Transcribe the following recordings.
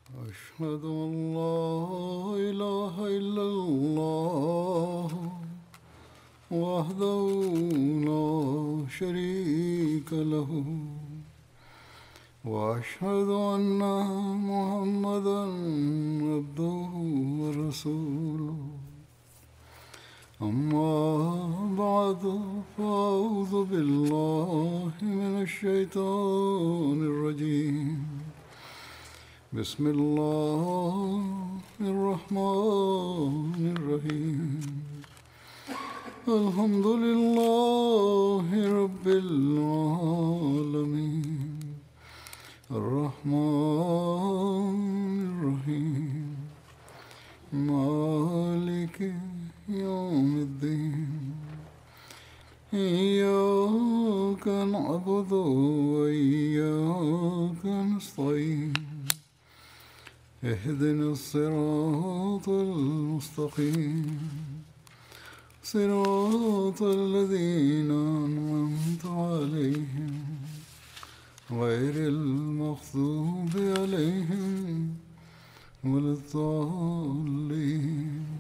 أشهد أن لا إله إلا الله وحده لا شريك له وأشهد أن محمدا عبده ورسوله أما بعد فأعوذ بالله من الشيطان الرجيم بسم الله الرحمن الرحيم الحمد لله رب العالمين الرحمن الرحيم مالك يوم الدين إياك نعبد وإياك نستعين اهدنا الصراط المستقيم صراط الذين أنعمت عليهم غير المغضوب عليهم ولا الضالين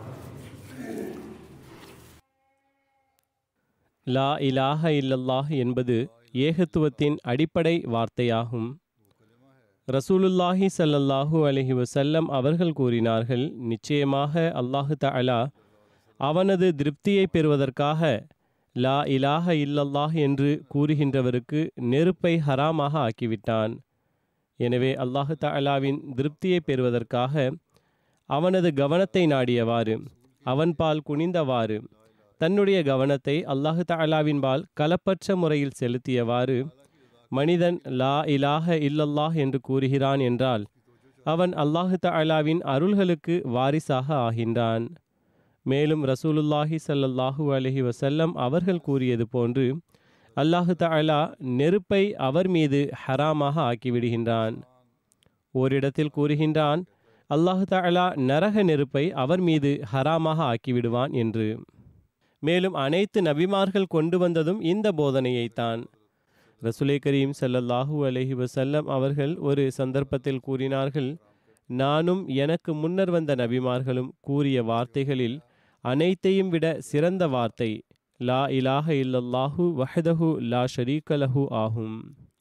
லா இலாஹ இல்லல்லாஹ் என்பது ஏகத்துவத்தின் அடிப்படை வார்த்தையாகும் ரசூலுல்லாஹி ஸல்லல்லாஹு அலைஹி வஸல்லம் அவர்கள் கூறினார்கள் நிச்சயமாக அல்லாஹு தஆலா அவனது திருப்தியை பெறுவதற்காக லா இலாஹ இல்லல்லாஹ் என்று கூறுகின்றவருக்கு நெருப்பை ஹராமாக ஆக்கிவிட்டான் எனவே அல்லாஹு தஆலாவின் திருப்தியை பெறுவதற்காக அவனது கவனத்தை நாடியவாறு அவன் பால் குனிந்தவாறு தன்னுடைய கவனத்தை அல்லாஹு தஆலாவின்பால் கலப்பற்ற முறையில் செலுத்தியவாறு மனிதன் லா இலாஹ இல்லல்லாஹ் என்று கூறுகிறான் என்றால் அவன் அல்லாஹு தஆலாவின் அருள்களுக்கு வாரிசாக ஆகின்றான் மேலும் ரசூலுல்லாஹி ஸல்லல்லாஹு அலைஹி வஸல்லம் அவர்கள் கூறியது போன்று அல்லாஹு தஆலா நெருப்பை அவர் மீது ஹராமாக ஆக்கிவிடுகின்றான் ஓரிடத்தில் கூறுகின்றான் அல்லாஹு தஆலா நரக நெருப்பை அவர் மீது ஹராமாக ஆக்கிவிடுவான் என்று மேலும் அனைத்து நபிமார்கள் கொண்டு வந்ததும் இந்த போதனையைத்தான் ரசுலை கரீம் ஸல்லல்லாஹு அலைஹி வஸல்லம் அவர்கள் ஒரு சந்தர்ப்பத்தில் கூறினார்கள் நானும் எனக்கு முன்னர் வந்த நபிமார்களும் கூறிய வார்த்தைகளில் அனைத்தையும் விட சிறந்த வார்த்தை லா இலாஹ இல்லல்லாஹு வஹதஹு லா ஷரீகலஹு ஆகும்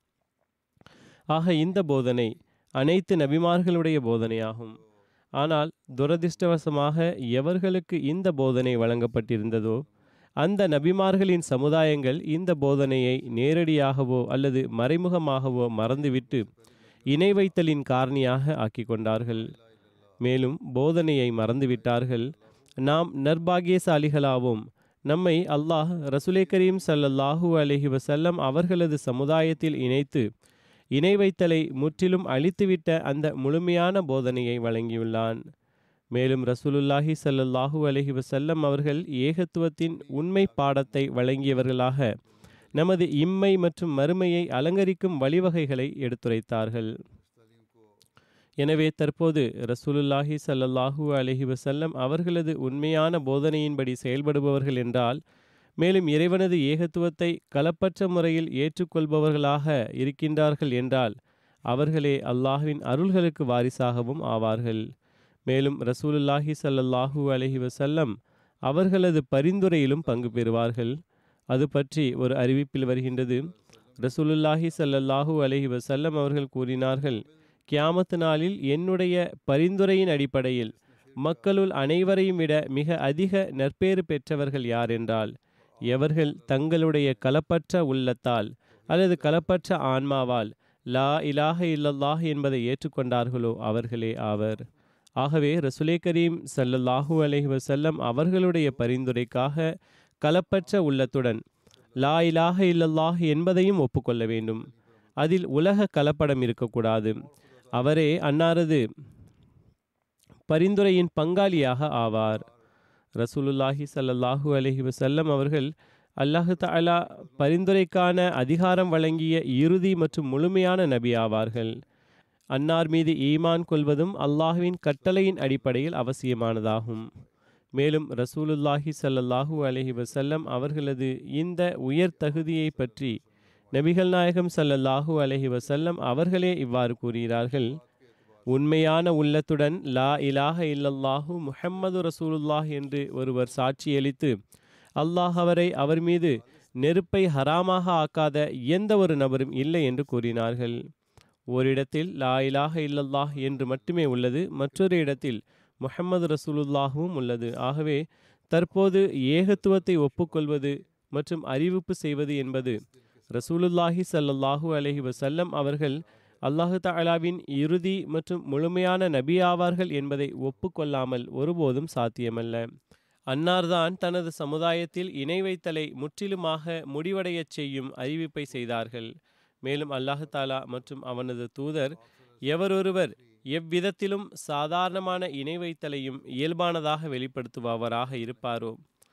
ஆக இந்த போதனை அனைத்து நபிமார்களுடைய போதனையாகும் ஆனால் துரதிர்ஷ்டவசமாக எவர்களுக்கு இந்த போதனை வழங்கப்பட்டிருந்ததோ அந்த நபிமார்களின் சமுதாயங்கள் இந்த போதனையை நேரடியாகவோ அல்லது மறைமுகமாகவோ மறந்துவிட்டு இணை வைத்தலின் காரணியாக ஆக்கிக் கொண்டார்கள் மேலும் போதனையை மறந்துவிட்டார்கள் நாம் நர்பாகியசாலிகளாவோம் நம்மை அல்லாஹ் ரசுலே கரீம் சல்லல்லாஹூ அலஹி வசல்லம் அவர்களது சமுதாயத்தில் இணைத்து இணை வைத்தலை முற்றிலும் அழித்துவிட்ட அந்த முழுமையான போதனையை வழங்கியுள்ளான் மேலும் ரசூலுல்லாஹி ஸல்லல்லாஹு அலைஹி வஸல்லம் அவர்கள் ஏகத்துவத்தின் உண்மை பாடத்தை வழங்கியவர்களாக நமது இம்மை மற்றும் மறுமையை அலங்கரிக்கும் வழிவகைகளை எடுத்துரைத்தார்கள் எனவே தற்போது ரசூலுல்லாஹி ஸல்லல்லாஹு அலைஹி வஸல்லம் அவர்களது உண்மையான போதனையின்படி செயல்படுபவர்கள் என்றால் மேலும் இறைவனது ஏகத்துவத்தை களப்பற்ற முறையில் ஏற்றுக்கொள்பவர்களாக இருக்கின்றார்கள் என்றால் அவர்களே அல்லாஹ்வின் அருள்களுக்கு வாரிசாகவும் ஆவார்கள் மேலும் ரசூலுல்லாஹி ஸல்லல்லாஹு அலைஹி வஸல்லம் அவர்களது பரிந்துரையிலும் பங்கு பெறுவார்கள் அது பற்றி ஒரு அறிவிப்பில் வருகின்றது ரசூலுல்லாஹி ஸல்லல்லாஹு அலைஹி வஸல்லம் அவர்கள் கூறினார்கள் கியாமத்து நாளில் என்னுடைய பரிந்துரையின் அடிப்படையில் மக்களுள் அனைவரையும் விட மிக அதிக நற்பேறு பெற்றவர்கள் யார் என்றால் எவர்கள் தங்களுடைய கலப்பற்ற உள்ளத்தால் அல்லது கலப்பற்ற ஆன்மாவால் லா இலாஹ இல்லல்லாஹ் என்பதை ஏற்றுக்கொண்டார்களோ அவர்களே ஆவர் ஆகவே ரசுலே கரீம் சல்லல்லாஹூ அலைஹி வசல்லம் அவர்களுடைய பரிந்துரைக்காக கலப்பற்ற உள்ளத்துடன் லா இலாஹ இல்லல்லாஹ் என்பதையும் ஒப்புக்கொள்ள வேண்டும் அதில் உலக கலப்படம் இருக்கக்கூடாது அவரே அன்னாரது பரிந்துரையின் பங்காளியாக ஆவார் ரசூலுல்லாஹி சல்லல்லாஹூ அலஹி வசல்லம் அவர்கள் அல்லாஹு தஆலா பரிந்துரைக்கான அதிகாரம் வழங்கிய இறுதி மற்றும் முழுமையான நபி ஆவார்கள் அன்னார் மீது ஈமான் கொள்வதும் அல்லாஹுவின் கட்டளையின் அடிப்படையில் அவசியமானதாகும் மேலும் ரசூலுல்லாஹி ஸல்லல்லாஹு அலைஹி வஸல்லம் அவர்களது இந்த உயர் தகுதியை பற்றி நபிகள் நாயகம் ஸல்லல்லாஹு அலைஹி வஸல்லம் அவர்களே இவ்வாறு கூறுகிறார்கள் உண்மையான உள்ளத்துடன் லா இலாஹ இல்லல்லாஹு முஹம்மது ரசூலுல்லாஹ் என்று ஒருவர் சாட்சியளித்து அல்லாஹ் அவரை அவர் மீது நெருப்பை ஹராமாக ஆக்காத எந்த ஒரு நபரும் இல்லை என்று கூறினார்கள் ஓரிடத்தில் லா இலாஹ இல்லல்லாஹ் என்று மட்டுமே உள்ளது மற்றொரு இடத்தில் முஹம்மது ரசூலுல்லாஹுவும் உள்ளது ஆகவே தற்போது ஏகத்துவத்தை ஒப்புக்கொள்வது மற்றும் அறிவிப்பு செய்வது என்பது ரசூலுல்லாஹி ஸல்லல்லாஹு அலைஹி வஸல்லம் அவர்கள் அல்லாஹு தஆலாவின் இறுதி மற்றும் முழுமையான நபி ஆவார்கள் என்பதை ஒப்புக்கொள்ளாமல் ஒருபோதும் சாத்தியமல்ல அன்னார்தான் தனது சமுதாயத்தில் இணை வைத்தலை முற்றிலுமாக முடிவடையச் செய்யும் அறிவிப்பை செய்தார்கள் மேலும் அல்லாஹு தாலா மற்றும் அவனது தூதர் எவரொருவர் எவ்விதத்திலும் சாதாரணமான இணை வைத்தலையும் இயல்பானதாக வெளிப்படுத்துபவராக இருப்பாரோ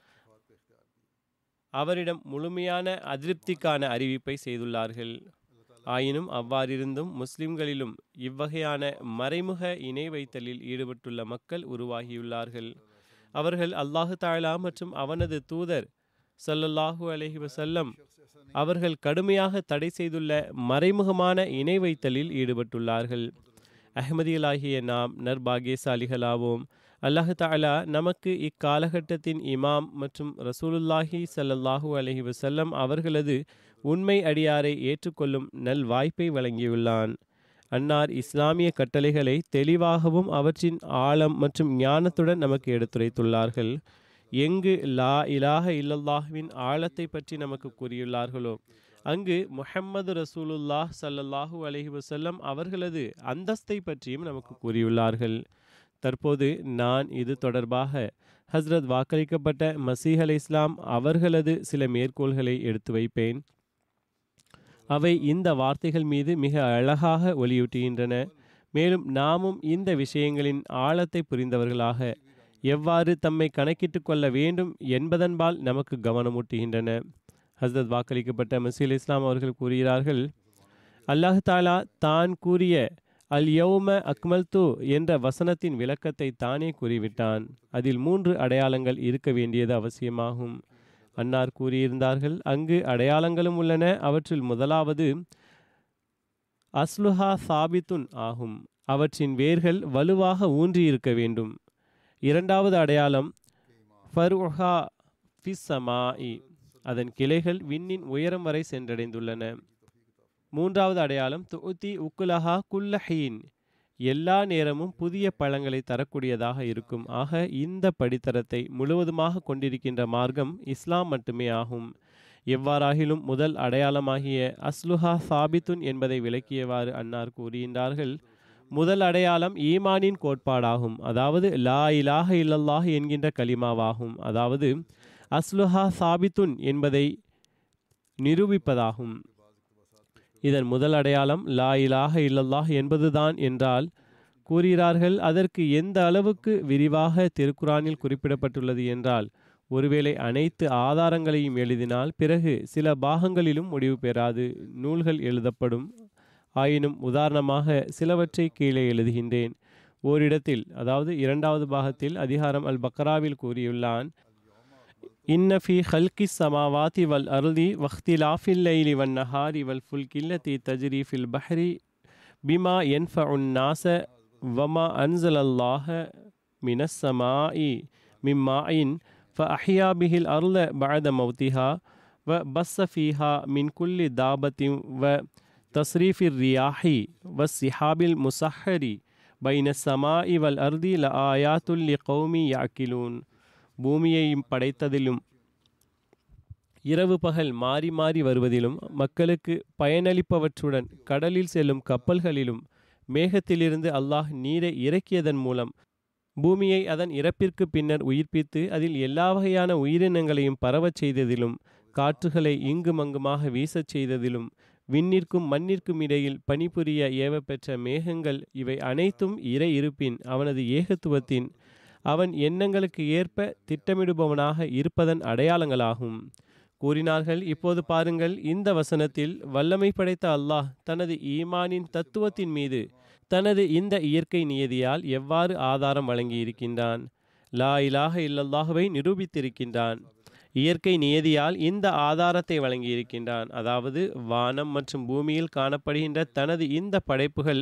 அவரிடம் முழுமையான அதிருப்திக்கான அறிவிப்பை செய்துள்ளார்கள் ஆயினும் அவ்வாறிருந்தும் முஸ்லிம்களிலும் இவ்வகையான மறைமுக இணை வைத்தலில் ஈடுபட்டுள்ள மக்கள் உருவாகியுள்ளார்கள் அவர்கள் அல்லாஹு தாலா மற்றும் அவனது தூதர் ஸல்லல்லாஹு அலைஹி வஸல்லம் அவர்கள் கடுமையாக தடை செய்துள்ள மறைமுகமான இணை வைத்தலில் ஈடுபட்டுள்ளார்கள் அஹ்மதியலாகிய நாம் நற்பாகியசாலிகளாவோம் அல்லாஹு தாலா நமக்கு இக்காலகட்டத்தின் இமாம் மற்றும் ரசூலுல்லாஹி ஸல்லல்லாஹு அலைஹி வஸல்லம் அவர்களது உண்மை அடியாரை ஏற்றுக்கொள்ளும் நல் வாய்ப்பை வழங்கியுள்ளான் அன்னார் இஸ்லாமிய கட்டளைகளை தெளிவாகவும் அவற்றின் ஆழம் மற்றும் ஞானத்துடன் நமக்கு எடுத்துரைத்துள்ளார்கள் எங்கு லா இலாஹ இல்லல்லாஹ்வின் ஆழத்தை பற்றி நமக்கு கூறியுள்ளார்களோ அங்கு முஹம்மது ரசூலுல்லாஹ் ஸல்லல்லாஹு அலைஹி வஸல்லம் அவர்களது அந்தஸ்தை பற்றியும் நமக்கு கூறியுள்ளார்கள் தற்போது நான் இது தொடர்பாக ஹஸ்ரத் வாக்களிக்கப்பட்ட மசீஹ் அலை இஸ்லாம் அவர்களது சில மேற்கோள்களை எடுத்து வைப்பேன் அவை இந்த வார்த்தைகள் மீது மிக அழகாக ஒலியூட்டுகின்றன மேலும் நாமும் இந்த விஷயங்களின் ஆழத்தை புரிந்தவர்களாக எவ்வாறு தம்மை கணக்கிட்டு கொள்ள வேண்டும் என்பதன்பால் நமக்கு கவனமூட்டுகின்றன ஹஸ்ரத் வாக்களிக்கப்பட்ட மசீல் இஸ்லாம் அவர்கள் கூறுகிறார்கள் அல்லாஹ் தாலா தான் கூறிய அல் யௌம அக்மல்து என்ற வசனத்தின் விளக்கத்தை தானே கூறிவிட்டான் அதில் மூன்று அடையாளங்கள் இருக்க வேண்டியது அவசியமாகும் அன்னார் கூறியிருந்தார்கள் அங்கு அடையாளங்களும் உள்ளன அவற்றில் முதலாவது அஸ்லுஹா சாபித்துன் ஆகும் அவற்றின் வேர்கள் வலுவாக ஊன்றி இருக்க வேண்டும் இரண்டாவது அடையாளம் ஃபருஹா ஃபிஸ்ஸமாஇ அதன் கிளைகள் விண்ணின் உயரம் வரை சென்றடைந்துள்ளன மூன்றாவது அடையாளம் துஉத்தி உக்குலஹா குல்லஹீன் எல்லா நேரமும் புதிய பழங்களை தரக்கூடியதாக இருக்கும் ஆக இந்த படித்தரத்தை முழுவதுமாக கொண்டிருக்கின்ற மார்க்கம் இஸ்லாம் மட்டுமே ஆகும் எவ்வாறாகிலும் முதல் அடையாளமாகிய அஸ்லுஹா சாபித்துன் என்பதை விளக்கியவாறு அன்னார் கூறுகின்றார்கள் முதல் அடையாளம் ஈமானின் கோட்பாடாகும் அதாவது லா இலாஹ இல்லல்லாஹ் என்கின்ற கலிமாவாகும் அதாவது அஸ்லுஹா சாபித்துன் என்பதை நிரூபிப்பதாகும் இதன் முதல் அடையாளம் லா இலாஹ இல்லல்லாஹ் என்பதுதான் என்றால் கூறுகிறார்கள் அதற்கு எந்த அளவுக்கு விரிவாக திருக்குரானில் குறிப்பிடப்பட்டுள்ளது என்றால் ஒருவேளை அனைத்து ஆதாரங்களையும் எழுதினால் பிறகு சில பாகங்களிலும் முடிவு பெறாது நூல்கள் எழுதப்படும் ஆயினும் உதாரணமாக சிலவற்றை கீழே எழுதுகின்றேன் ஓரிடத்தில் அதாவது இரண்டாவது பாகத்தில் அதிகாரம் அல் பக்ராவில் கூறியுள்ளான் இன்ன ஃபி ஹல்கி சமாவாதி வல் அருதி வக்திலாஃபில் லைலி வன் நஹாரி வல் ஃபுல் கில்லத்தி தஜ்ரி ஃபில் பஹ்ரி பிமா என்ஃப உன் நாச வமா அன்சல் அல்லாஹ மினஸ் சமாஇ மிம்மாயின் فأحيا به الأرض بعد موتها وبث فيها من كل دابة وتصريف الرياح والسحاب المسحر بين السماء والأرض لآيات لقوم يعقلون பூமியையும் படைத்ததிலும் இரவு பகல் மாறி மாறி வருவதிலும் மக்களுக்கு பயனளிப்பவற்றுடன் கடலில் செல்லும் கப்பல்களிலும் மேகத்திலிருந்து அல்லாஹ் நீரை இறக்கியதன் மூலம் பூமியை அதன் இறப்பிற்கு பின்னர் உயிர்ப்பித்து அதில் எல்லா வகையான உயிரினங்களையும் பரவச் செய்ததிலும் காற்றுகளை இங்குமங்குமாக வீசச் செய்ததிலும் விண்ணிற்கும் மண்ணிற்கும் இடையில் பணிபுரிய ஏவப்பெற்ற மேகங்கள் இவை அனைத்தும் இறை இருப்பின் அவனது ஏகத்துவத்தின் அவன் எண்ணங்களுக்கு ஏற்ப திட்டமிடுபவனாக இருப்பதன் அடையாளங்களாகும் கூறினார்கள் இப்போது பாருங்கள் இந்த வசனத்தில் வல்லமை படைத்த அல்லாஹ் தனது ஈமானின் தத்துவத்தின் மீது தனது இந்த இயற்கை நியதியால் எவ்வாறு ஆதாரம் வழங்கியிருக்கின்றான் லா இலாஹ இல்லல்லாஹுவை நிரூபித்திருக்கின்றான் இயற்கை நியதியால் இந்த ஆதாரத்தை வழங்கியிருக்கின்றான் அதாவது வானம் மற்றும் பூமியில் காணப்படுகின்ற தனது இந்த படைப்புகள்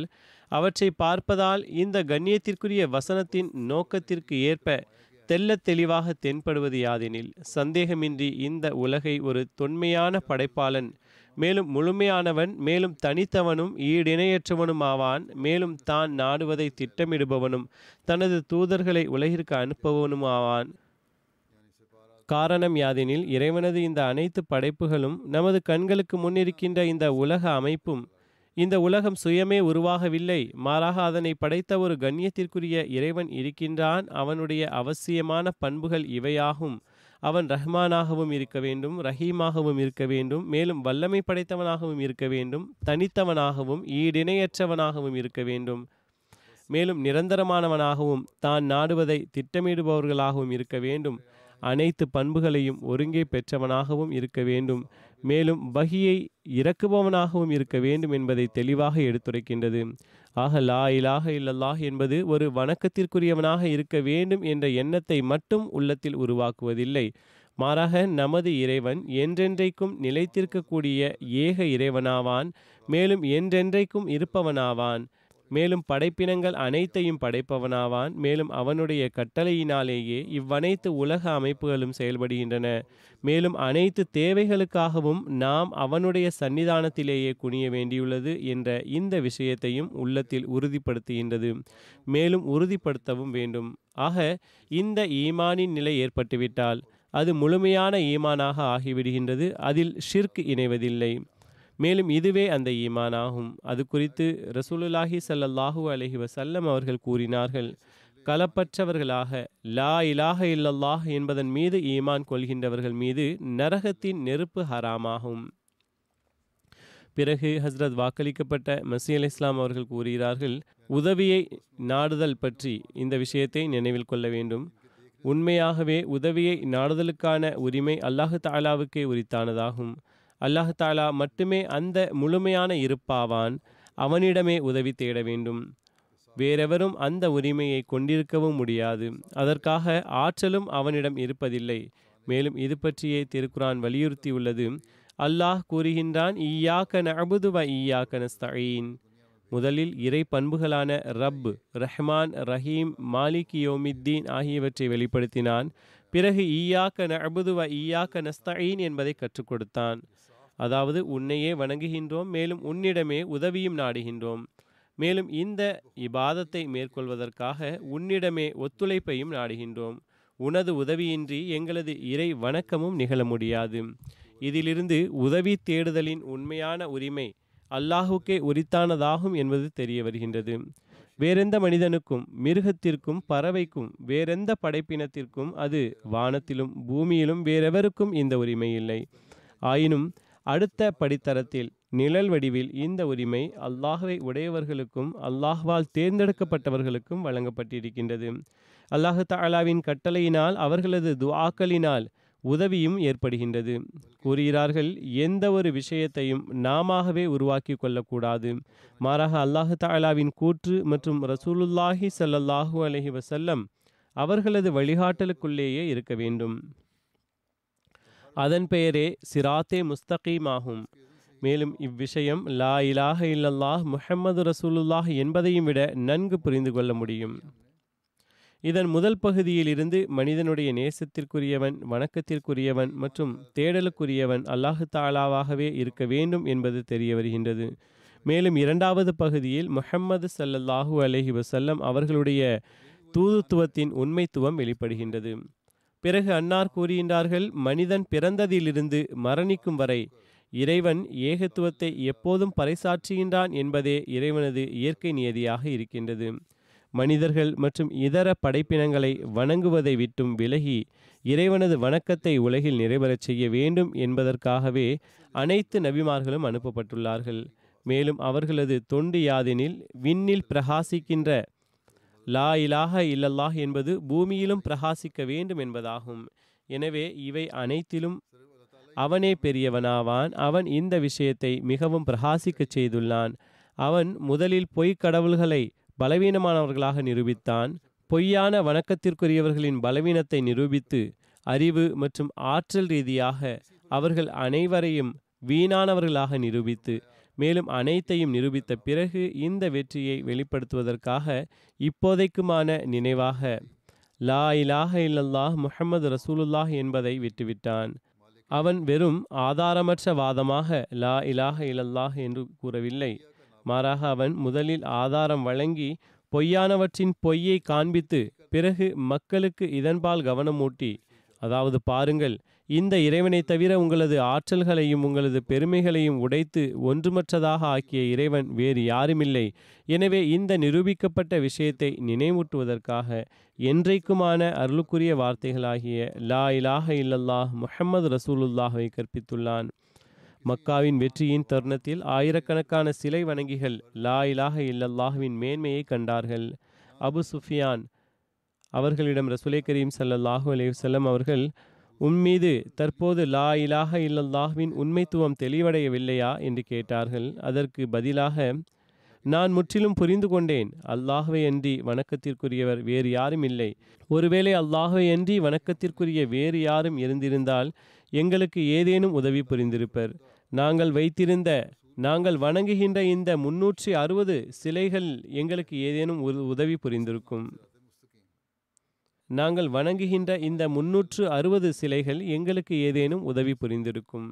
அவற்றை பார்ப்பதால் இந்த கண்ணியத்திற்குரிய வசனத்தின் நோக்கத்திற்கு ஏற்ப தெள்ளத் தெளிவாக தென்படுவது யாதெனில் சந்தேகமின்றி இந்த உலகை ஒரு தொன்மையான படைப்பாளன் மேலும் முழுமையானவன் மேலும் தனித்தவனும் ஈடிணையற்றவனும் ஆவான் மேலும் தான் நாடுவதை திட்டமிடுபவனும் தனது தூதர்களை உலகிற்கு அனுப்புபவனும் ஆவான் காரணம் யாதெனில் இறைவனது இந்த அனைத்து படைப்புகளும் நமது கண்களுக்கு முன்னிருக்கின்ற இந்த உலக அமைப்பும் இந்த உலகம் சுயமே உருவாகவில்லை மாறாக அதனை படைத்த ஒரு கண்ணியத்திற்குரிய இறைவன் இருக்கின்றான் அவனுடைய அவசியமான பண்புகள் இவையாகும் அவன் ரஹ்மானாகவும் இருக்க வேண்டும் ரஹீமாகவும் இருக்க வேண்டும் மேலும் வல்லமை படைத்தவனாகவும் இருக்க வேண்டும் தனித்தவனாகவும் ஈடிணையற்றவனாகவும் இருக்க வேண்டும் மேலும் நிரந்தரமானவனாகவும் தான் நாடுவதை திட்டமிடுபவர்களாகவும் இருக்க வேண்டும் அனைத்து பண்புகளையும் ஒருங்கே பெற்றவனாகவும் இருக்க வேண்டும் மேலும் வகியை இறக்குபவனாகவும் இருக்க வேண்டும் என்பதை தெளிவாக எடுத்துரைக்கின்றது ஆக லா இலாக இல்லல்லாஹ் என்பது ஒரு வணக்கத்திற்குரியவனாக இருக்க வேண்டும் என்ற எண்ணத்தை மட்டும் உள்ளத்தில் உருவாக்குவதில்லை மாறாக நமது இறைவன் என்றென்றைக்கும் நிலைத்திருக்கக்கூடிய ஏக இறைவனாவான் மேலும் என்றென்றைக்கும் இருப்பவனாவான் மேலும் படைப்பினங்கள் அனைத்தையும் படைப்பவனாவான் மேலும் அவனுடைய கட்டளையினாலேயே இவ்வனைத்து உலக அமைப்புகளும் செயல்படுகின்றன மேலும் அனைத்து தேவைகளுக்காகவும் நாம் அவனுடைய சன்னிதானத்திலேயே குனிய வேண்டியுள்ளது என்ற இந்த விஷயத்தையும் உள்ளத்தில் உறுதிப்படுத்துகின்றது மேலும் உறுதிப்படுத்தவும் வேண்டும் ஆக இந்த ஈமானின் நிலை ஏற்பட்டுவிட்டால் அது முழுமையான ஈமானாக ஆகிவிடுகின்றது அதில் ஷிர்க் இணைவதில்லை மேலும் இதுவே அந்த ஈமான் ஆகும் அது குறித்து ரசூலுல்லாஹி ஸல்லல்லாஹு அலைஹி வஸல்லம் அவர்கள் கூறினார்கள் கலப்பற்றவர்களாக லா இலாஹ இல்லல்லாஹ் என்பதன் மீது ஈமான் கொள்கின்றவர்கள் மீது நரகத்தின் நெருப்பு ஹராமாகும் பிறகு ஹஸ்ரத் வாக்களிக்கப்பட்ட மசி அலி இஸ்லாம் அவர்கள் கூறுகிறார்கள் உதவியை நாடுதல் பற்றி இந்த விஷயத்தை நினைவில் கொள்ள வேண்டும் உண்மையாகவே உதவியை நாடுதலுக்கான உரிமை அல்லாஹு தாலாவுக்கே உரித்தானதாகும் அல்லாஹ் தாலா மட்டுமே அந்த முழுமையான இருப்பாவான் அவனிடமே உதவி தேட வேண்டும் வேறெவரும் அந்த உரிமையை கொண்டிருக்கவும் முடியாது அதற்காக ஆற்றலும் அவனிடம் இருப்பதில்லை மேலும் இது பற்றியே திருக்குரான் வலியுறுத்தியுள்ளது அல்லாஹ் கூறுகின்றான் ஈயாக்க நபுது வ ஈயாக்க நஸ்தஈன் முதலில் இறை பண்புகளான ரப் ரஹ்மான் ரஹீம் மாலிக் யோமித்தீன் ஆகியவற்றை வெளிப்படுத்தினான் பிறகு ஈயாக்க நபுது வ ஈயாக்க நஸ்தஈன் என்பதை கற்றுக் கொடுத்தான் அதாவது உன்னையே வணங்குகின்றோம் மேலும் உன்னிடமே உதவியும் நாடுகின்றோம் மேலும் இந்த இபாதத்தை மேற்கொள்வதற்காக உன்னிடமே ஒத்துழைப்பையும் நாடுகின்றோம் உனது உதவியின்றி எங்களது இறை வணக்கமும் நிகழ முடியாது இதிலிருந்து உதவி தேடுதலின் உண்மையான உரிமை அல்லாஹுக்கே உரித்தானதாகும் என்பது தெரிய வருகின்றது வேறெந்த மனிதனுக்கும் மிருகத்திற்கும் பறவைக்கும் வேறெந்த படைப்பினத்திற்கும் அது வானத்திலும் பூமியிலும் வேறெவருக்கும் இந்த உரிமை இல்லை ஆயினும் அடுத்த படித்தரத்தில் நிழல் வடிவில் இந்த உரிமை அல்லாஹுவை உடையவர்களுக்கும் அல்லாஹ்வால் தேர்ந்தெடுக்கப்பட்டவர்களுக்கும் வழங்கப்பட்டிருக்கின்றது அல்லாஹு தாலாவின் கட்டளையினால் அவர்களது துஆக்களினால் உதவியும் ஏற்படுகின்றது கூறுகிறார்கள் எந்த ஒரு விஷயத்தையும் நாமவே உருவாக்கி கொள்ளக்கூடாது மாறாக அல்லாஹு தாலாவின் கூற்று மற்றும் ரசூலுல்லாஹி ஸல்லல்லாஹு அலைஹி வஸல்லம் அவர்களது வழிகாட்டலுக்குள்ளேயே இருக்க வேண்டும் அதன் பெயரே சிராத்தே முஸ்தகீம் ஆகும் மேலும் இவ்விஷயம் லா இலாஹ இல்லல்லாஹ் முஹம்மது ரசூலுல்லாஹ் என்பதையும் விட நன்கு புரிந்து கொள்ள முடியும் இதன் முதல் பகுதியில் இருந்து மனிதனுடைய நேசத்திற்குரியவன் வணக்கத்திற்குரியவன் மற்றும் தேடலுக்குரியவன் அல்லாஹு தாலாவாகவே இருக்க வேண்டும் என்பது தெரிய வருகின்றது மேலும் இரண்டாவது பகுதியில் முஹம்மது சல்லல்லாஹூ அலஹி வசல்லம் அவர்களுடைய தூதுத்துவத்தின் உண்மைத்துவம் வெளிப்படுகின்றது பிறகு அன்னார் கூறுகின்றார்கள் மனிதன் பிறந்ததிலிருந்து மரணிக்கும் வரை இறைவன் ஏகத்துவத்தை எப்போதும் பறைசாற்றுகின்றான் என்பதே இறைவனது இயற்கை நியதியாக இருக்கின்றது மனிதர்கள் மற்றும் இதர படைப்பினங்களை வணங்குவதை விட்டும் விலகி இறைவனது வணக்கத்தை உலகில் நிறைவேறச் செய்ய வேண்டும் என்பதற்காகவே அனைத்து நபிமார்களும் அனுப்பப்பட்டுள்ளார்கள் மேலும் அவர்களது தொண்டு யாதெனில் விண்ணில் பிரகாசிக்கின்ற லா இலாஹ இல்லல்லாஹ் என்பது பூமியிலும் பிரகாசிக்க வேண்டும் என்பதாகும் எனவே இவை அனைத்திலும் அவனே பெரியவனாவான் அவன் இந்த விஷயத்தை மிகவும் பிரகாசிக்கச் செய்துள்ளான் அவன் முதலில் பொய்க் கடவுள்களை பலவீனமானவர்களாக நிரூபித்தான் பொய்யான வணக்கத்திற்குரியவர்களின் பலவீனத்தை நிரூபித்து அறிவு மற்றும் ஆற்றல் ரீதியாக அவர்கள் அனைவரையும் வீணானவர்களாக நிரூபித்து மேலும் அனைத்தையும் நிரூபித்த பிறகு இந்த வெற்றியை வெளிப்படுத்துவதற்காக இப்போதைக்குமான நினைவாக லா இலாஹ இல்லல்லாஹ் முஹம்மது ரசூலுல்லாஹ் என்பதை விட்டுவிட்டான் அவன் வெறும் ஆதாரமற்ற வாதமாக லா இலாஹ இல்லல்லாஹ் என்று கூறவில்லை மாறாக அவன் முதலில் ஆதாரம் வழங்கி பொய்யானவற்றின் பொய்யை காண்பித்து பிறகு மக்களுக்கு இதன்பால் கவனமூட்டி அதாவது பாருங்கள் இந்த இறைவனை தவிர உங்களது ஆற்றல்களையும் உங்களது பெருமைகளையும் உடைத்து ஒன்றுமற்றதாக ஆக்கிய இறைவன் வேறு யாருமில்லை எனவே இந்த நிரூபிக்கப்பட்ட விஷயத்தை நினைவூட்டுவதற்காக என்றைக்குமான அருளுக்குரிய வார்த்தைகளாகிய லா இலாஹ இல்லல்லாஹ் முஹம்மது ரசூலுல்லாஹை கற்பித்துள்ளான் மக்காவின் வெற்றியின் தருணத்தில் ஆயிரக்கணக்கான சிலை வணங்கிகள் லா இலாஹ இல்லல்லாஹ்வின் மேன்மையை கண்டார்கள் அபு சுஃபியான் அவர்களிடம் ரசுலை கரீம் ஸல்லல்லாஹு அலைஹி வஸல்லம் அவர்கள் உம்மீது தற்போது லா இலாஹ இல்லல்லாஹ்வின் உண்மைத்துவம் தெளிவடையவில்லையா என்று கேட்டார்கள் அதற்கு பதிலாக நான் முற்றிலும் புரிந்து கொண்டேன் அல்லாஹ்வை அன்றி வணக்கத்திற்குரியவர் வேறு யாரும் இல்லை ஒருவேளை அல்லாஹ்வை அன்றி வணக்கத்திற்குரிய வேறு யாரும் இருந்திருந்தால் எங்களுக்கு ஏதேனும் உதவி புரிந்திருப்பர் நாங்கள் வைத்திருந்த நாங்கள் வணங்குகின்ற இந்த முன்னூற்றி அறுபது சிலைகள் எங்களுக்கு ஏதேனும் ஒரு உதவி புரிந்திருக்கும் நாங்கள் வணங்குகின்ற இந்த முன்னூற்று அறுபது சிலைகள் எங்களுக்கு ஏதேனும் உதவி புரிந்திருக்கும்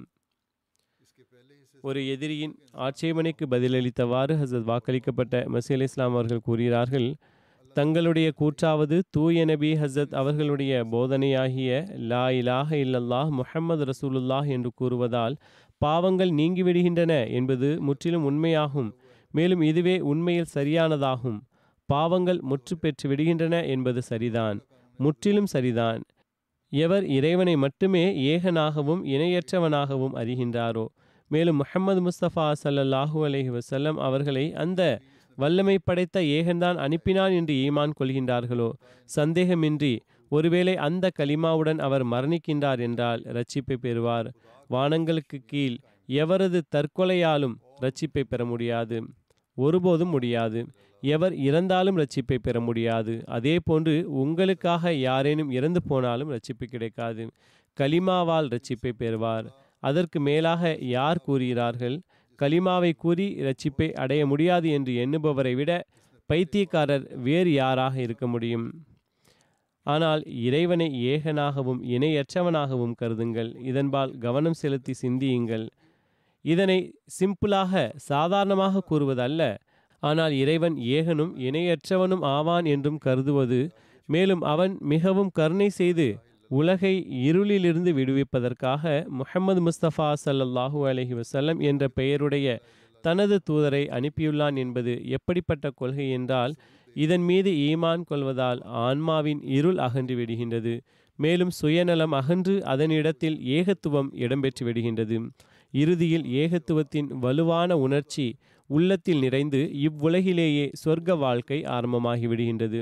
ஒரு எதிரியின் ஆட்சேபனைக்கு பதிலளித்தவாறு ஹசரத் வாக்களிக்கப்பட்ட மசீ அலி இஸ்லாம் அவர்கள் கூறுகிறார்கள் தங்களுடைய கூற்றாவது தூய நபி ஹசரத் அவர்களுடைய போதனையாகிய லா இலாஹ இல்லல்லாஹ் முஹம்மது ரசூலுல்லாஹ் என்று கூறுவதால் பாவங்கள் நீங்கிவிடுகின்றன என்பது முற்றிலும் உண்மையாகும் மேலும் இதுவே உண்மையில் சரியானதாகும் பாவங்கள் முற்று பெற்று விடுகின்றன என்பது சரிதான் முற்றிலும் சரிதான் எவர் இறைவனை மட்டுமே ஏகனாகவும் இணையற்றவனாகவும் அறிகின்றாரோ மேலும் முஹம்மது முஸ்தபா சல்லல்லாஹூ அலைஹி வஸல்லம் அவர்களை அந்த வல்லமை படைத்த ஏகன்தான் அனுப்பினான் என்று ஈமான் கொள்கின்றார்களோ சந்தேகமின்றி ஒருவேளை அந்த கலிமாவுடன் அவர் மரணிக்கின்றார் என்றால் ரட்சிப்பை பெறுவார் வானங்களுக்கு கீழ் எவரது தற்கொலையாலும் ரட்சிப்பை பெற முடியாது ஒருபோதும் முடியாது எவர் இறந்தாலும் ரட்சிப்பை பெற முடியாது அதே போன்று உங்களுக்காக யாரேனும் இறந்து போனாலும் ரட்சிப்பு கிடைக்காது கலிமாவால் ரட்சிப்பை பெறுவார் அதற்கு மேலாக யார் கூறுகிறார்கள் கலிமாவை கூறி ரட்சிப்பை அடைய முடியாது என்று எண்ணுபவரை விட பைத்தியக்காரர் வேறு யாராக இருக்க முடியும் ஆனால் இறைவனை ஏகனாகவும் இணையற்றவனாகவும் கருதுங்கள் இதன்பால் கவனம் செலுத்தி சிந்தியுங்கள் இதனை சிம்பிளாக சாதாரணமாக கூறுவதல்ல ஆனால் இறைவன் ஏகனும் இணையற்றவனும் ஆவான் என்றும் கருதுவது மேலும் அவன் மிகவும் கருணை செய்து உலகை இருளிலிருந்து விடுவிப்பதற்காக முஹம்மது முஸ்தபா சல்லல்லாஹூ அலஹி வசல்லம் என்ற பெயருடைய தனது தூதரை அனுப்பியுள்ளான் என்பது எப்படிப்பட்ட கொள்கை என்றால் இதன் மீது ஈமான் கொள்வதால் ஆன்மாவின் இருள் அகன்று விடுகின்றது மேலும் சுயநலம் அகன்று அதனிடத்தில் ஏகத்துவம் இடம்பெற்று விடுகின்றது இறுதியில் ஏகத்துவத்தின் வலுவான உணர்ச்சி உள்ளத்தில் நிறைந்து இவ்வுலகிலேயே சொர்க்க வாழ்க்கை ஆரம்பமாகி விடுகின்றது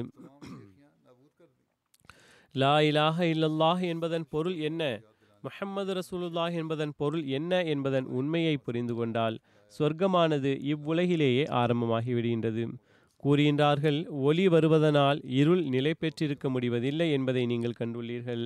லா இலாஹ இல்லல்லாஹ் என்பதன் பொருள் என்ன முஹம்மது ரசூலுல்லாஹ் என்பதன் பொருள் என்ன என்பதன் உண்மையை புரிந்து கொண்டால் சொர்க்கமானது இவ்வுலகிலேயே ஆரம்பமாகி விடுகின்றது கூறுகின்றார்கள் ஒளி வருவதனால் இருள் நிலை பெற்றிருக்க முடிவதில்லை என்பதை நீங்கள் கண்டுள்ளீர்கள்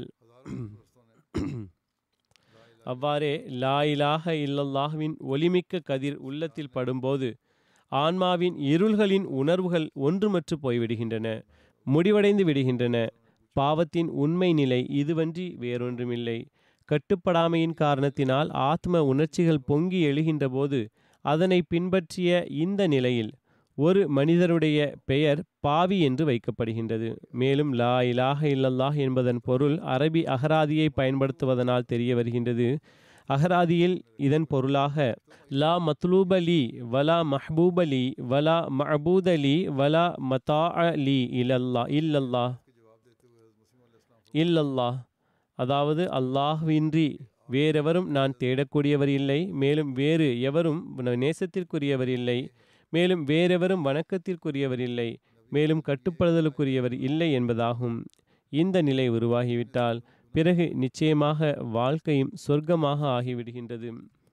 அவ்வாறே லா இலாஹ இல்லல்லாஹ்வின் ஒளிமிக்க கதிர் உள்ளத்தில் படும்போது ஆன்மாவின் இருள்களின் உணர்வுகள் ஒன்றுமற்று போய்விடுகின்றன முடிவடைந்து விடுகின்றன பாவத்தின் உண்மை நிலை இதுவன்றி வேறொன்றுமில்லை கட்டுப்படாமையின் காரணத்தினால் ஆத்ம உணர்ச்சிகள் பொங்கி எழுகின்ற போது அதனை பின்பற்றிய இந்த நிலையில் ஒரு மனிதருடைய பெயர் பாவி என்று வைக்கப்படுகின்றது மேலும் லா இலாஹ இல்லல்லாஹ் என்பதன் பொருள் அரபி அகராதியை பயன்படுத்துவதனால் தெரிய வருகின்றது அகராதியில் இதன் பொருளாக லா மத்லூபலி வலா மஹ்பூபலி வலா மஹபூதலி வலா மதா அலி இல்லல்லா இல்லல்லா இல்லல்லாஹ் அதாவது அல்லாஹ்வின்றி வேறெவரும் நான் தேடக்கூடியவர் இல்லை மேலும் வேறு எவரும் நேசத்திற்குரியவர் இல்லை மேலும் வேறெவரும் வணக்கத்திற்குரியவர் இல்லை மேலும் கட்டுப்படுதலுக்குரியவர் இல்லை என்பதாகும் இந்த நிலை உருவாகிவிட்டால் பிறகு நிச்சயமாக வாழ்க்கையும் சொர்க்கமாக ஆகிவிடுகின்றது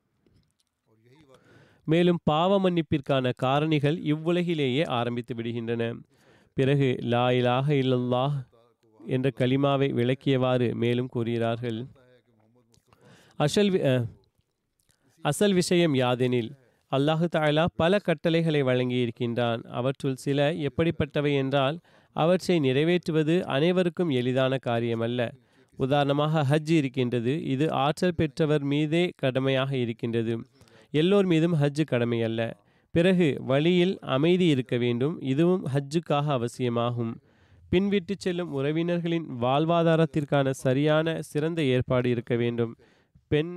மேலும் பாவ மன்னிப்பிற்கான காரணிகள் இவ்வுலகிலேயே ஆரம்பித்து விடுகின்றன பிறகு லா இலாஹ இல்லல்லாஹ் என்ற கலிமாவை விளக்கியவாறு மேலும் கூறுகிறார்கள் அசல் அசல் விஷயம் யாதெனில் அல்லாஹு தாலா பல கட்டளைகளை வழங்கியிருக்கின்றான் அவற்றுள் சில எப்படிப்பட்டவை என்றால் அவற்றை நிறைவேற்றுவது அனைவருக்கும் எளிதான காரியமல்ல உதாரணமாக ஹஜ் இருக்கின்றது இது ஆற்றல் பெற்றவர் மீதே கடமையாக இருக்கின்றது எல்லோர் மீதும் ஹஜ் கடமை அல்ல பிறகு வழியில் அமைதி இருக்க வேண்டும் இதுவும் ஹஜ்ஜுக்காக அவசியமாகும் பின்விட்டு செல்லும் உறவினர்களின் வாழ்வாதாரத்திற்கான சரியான சிறந்த ஏற்பாடு இருக்க வேண்டும் பெண்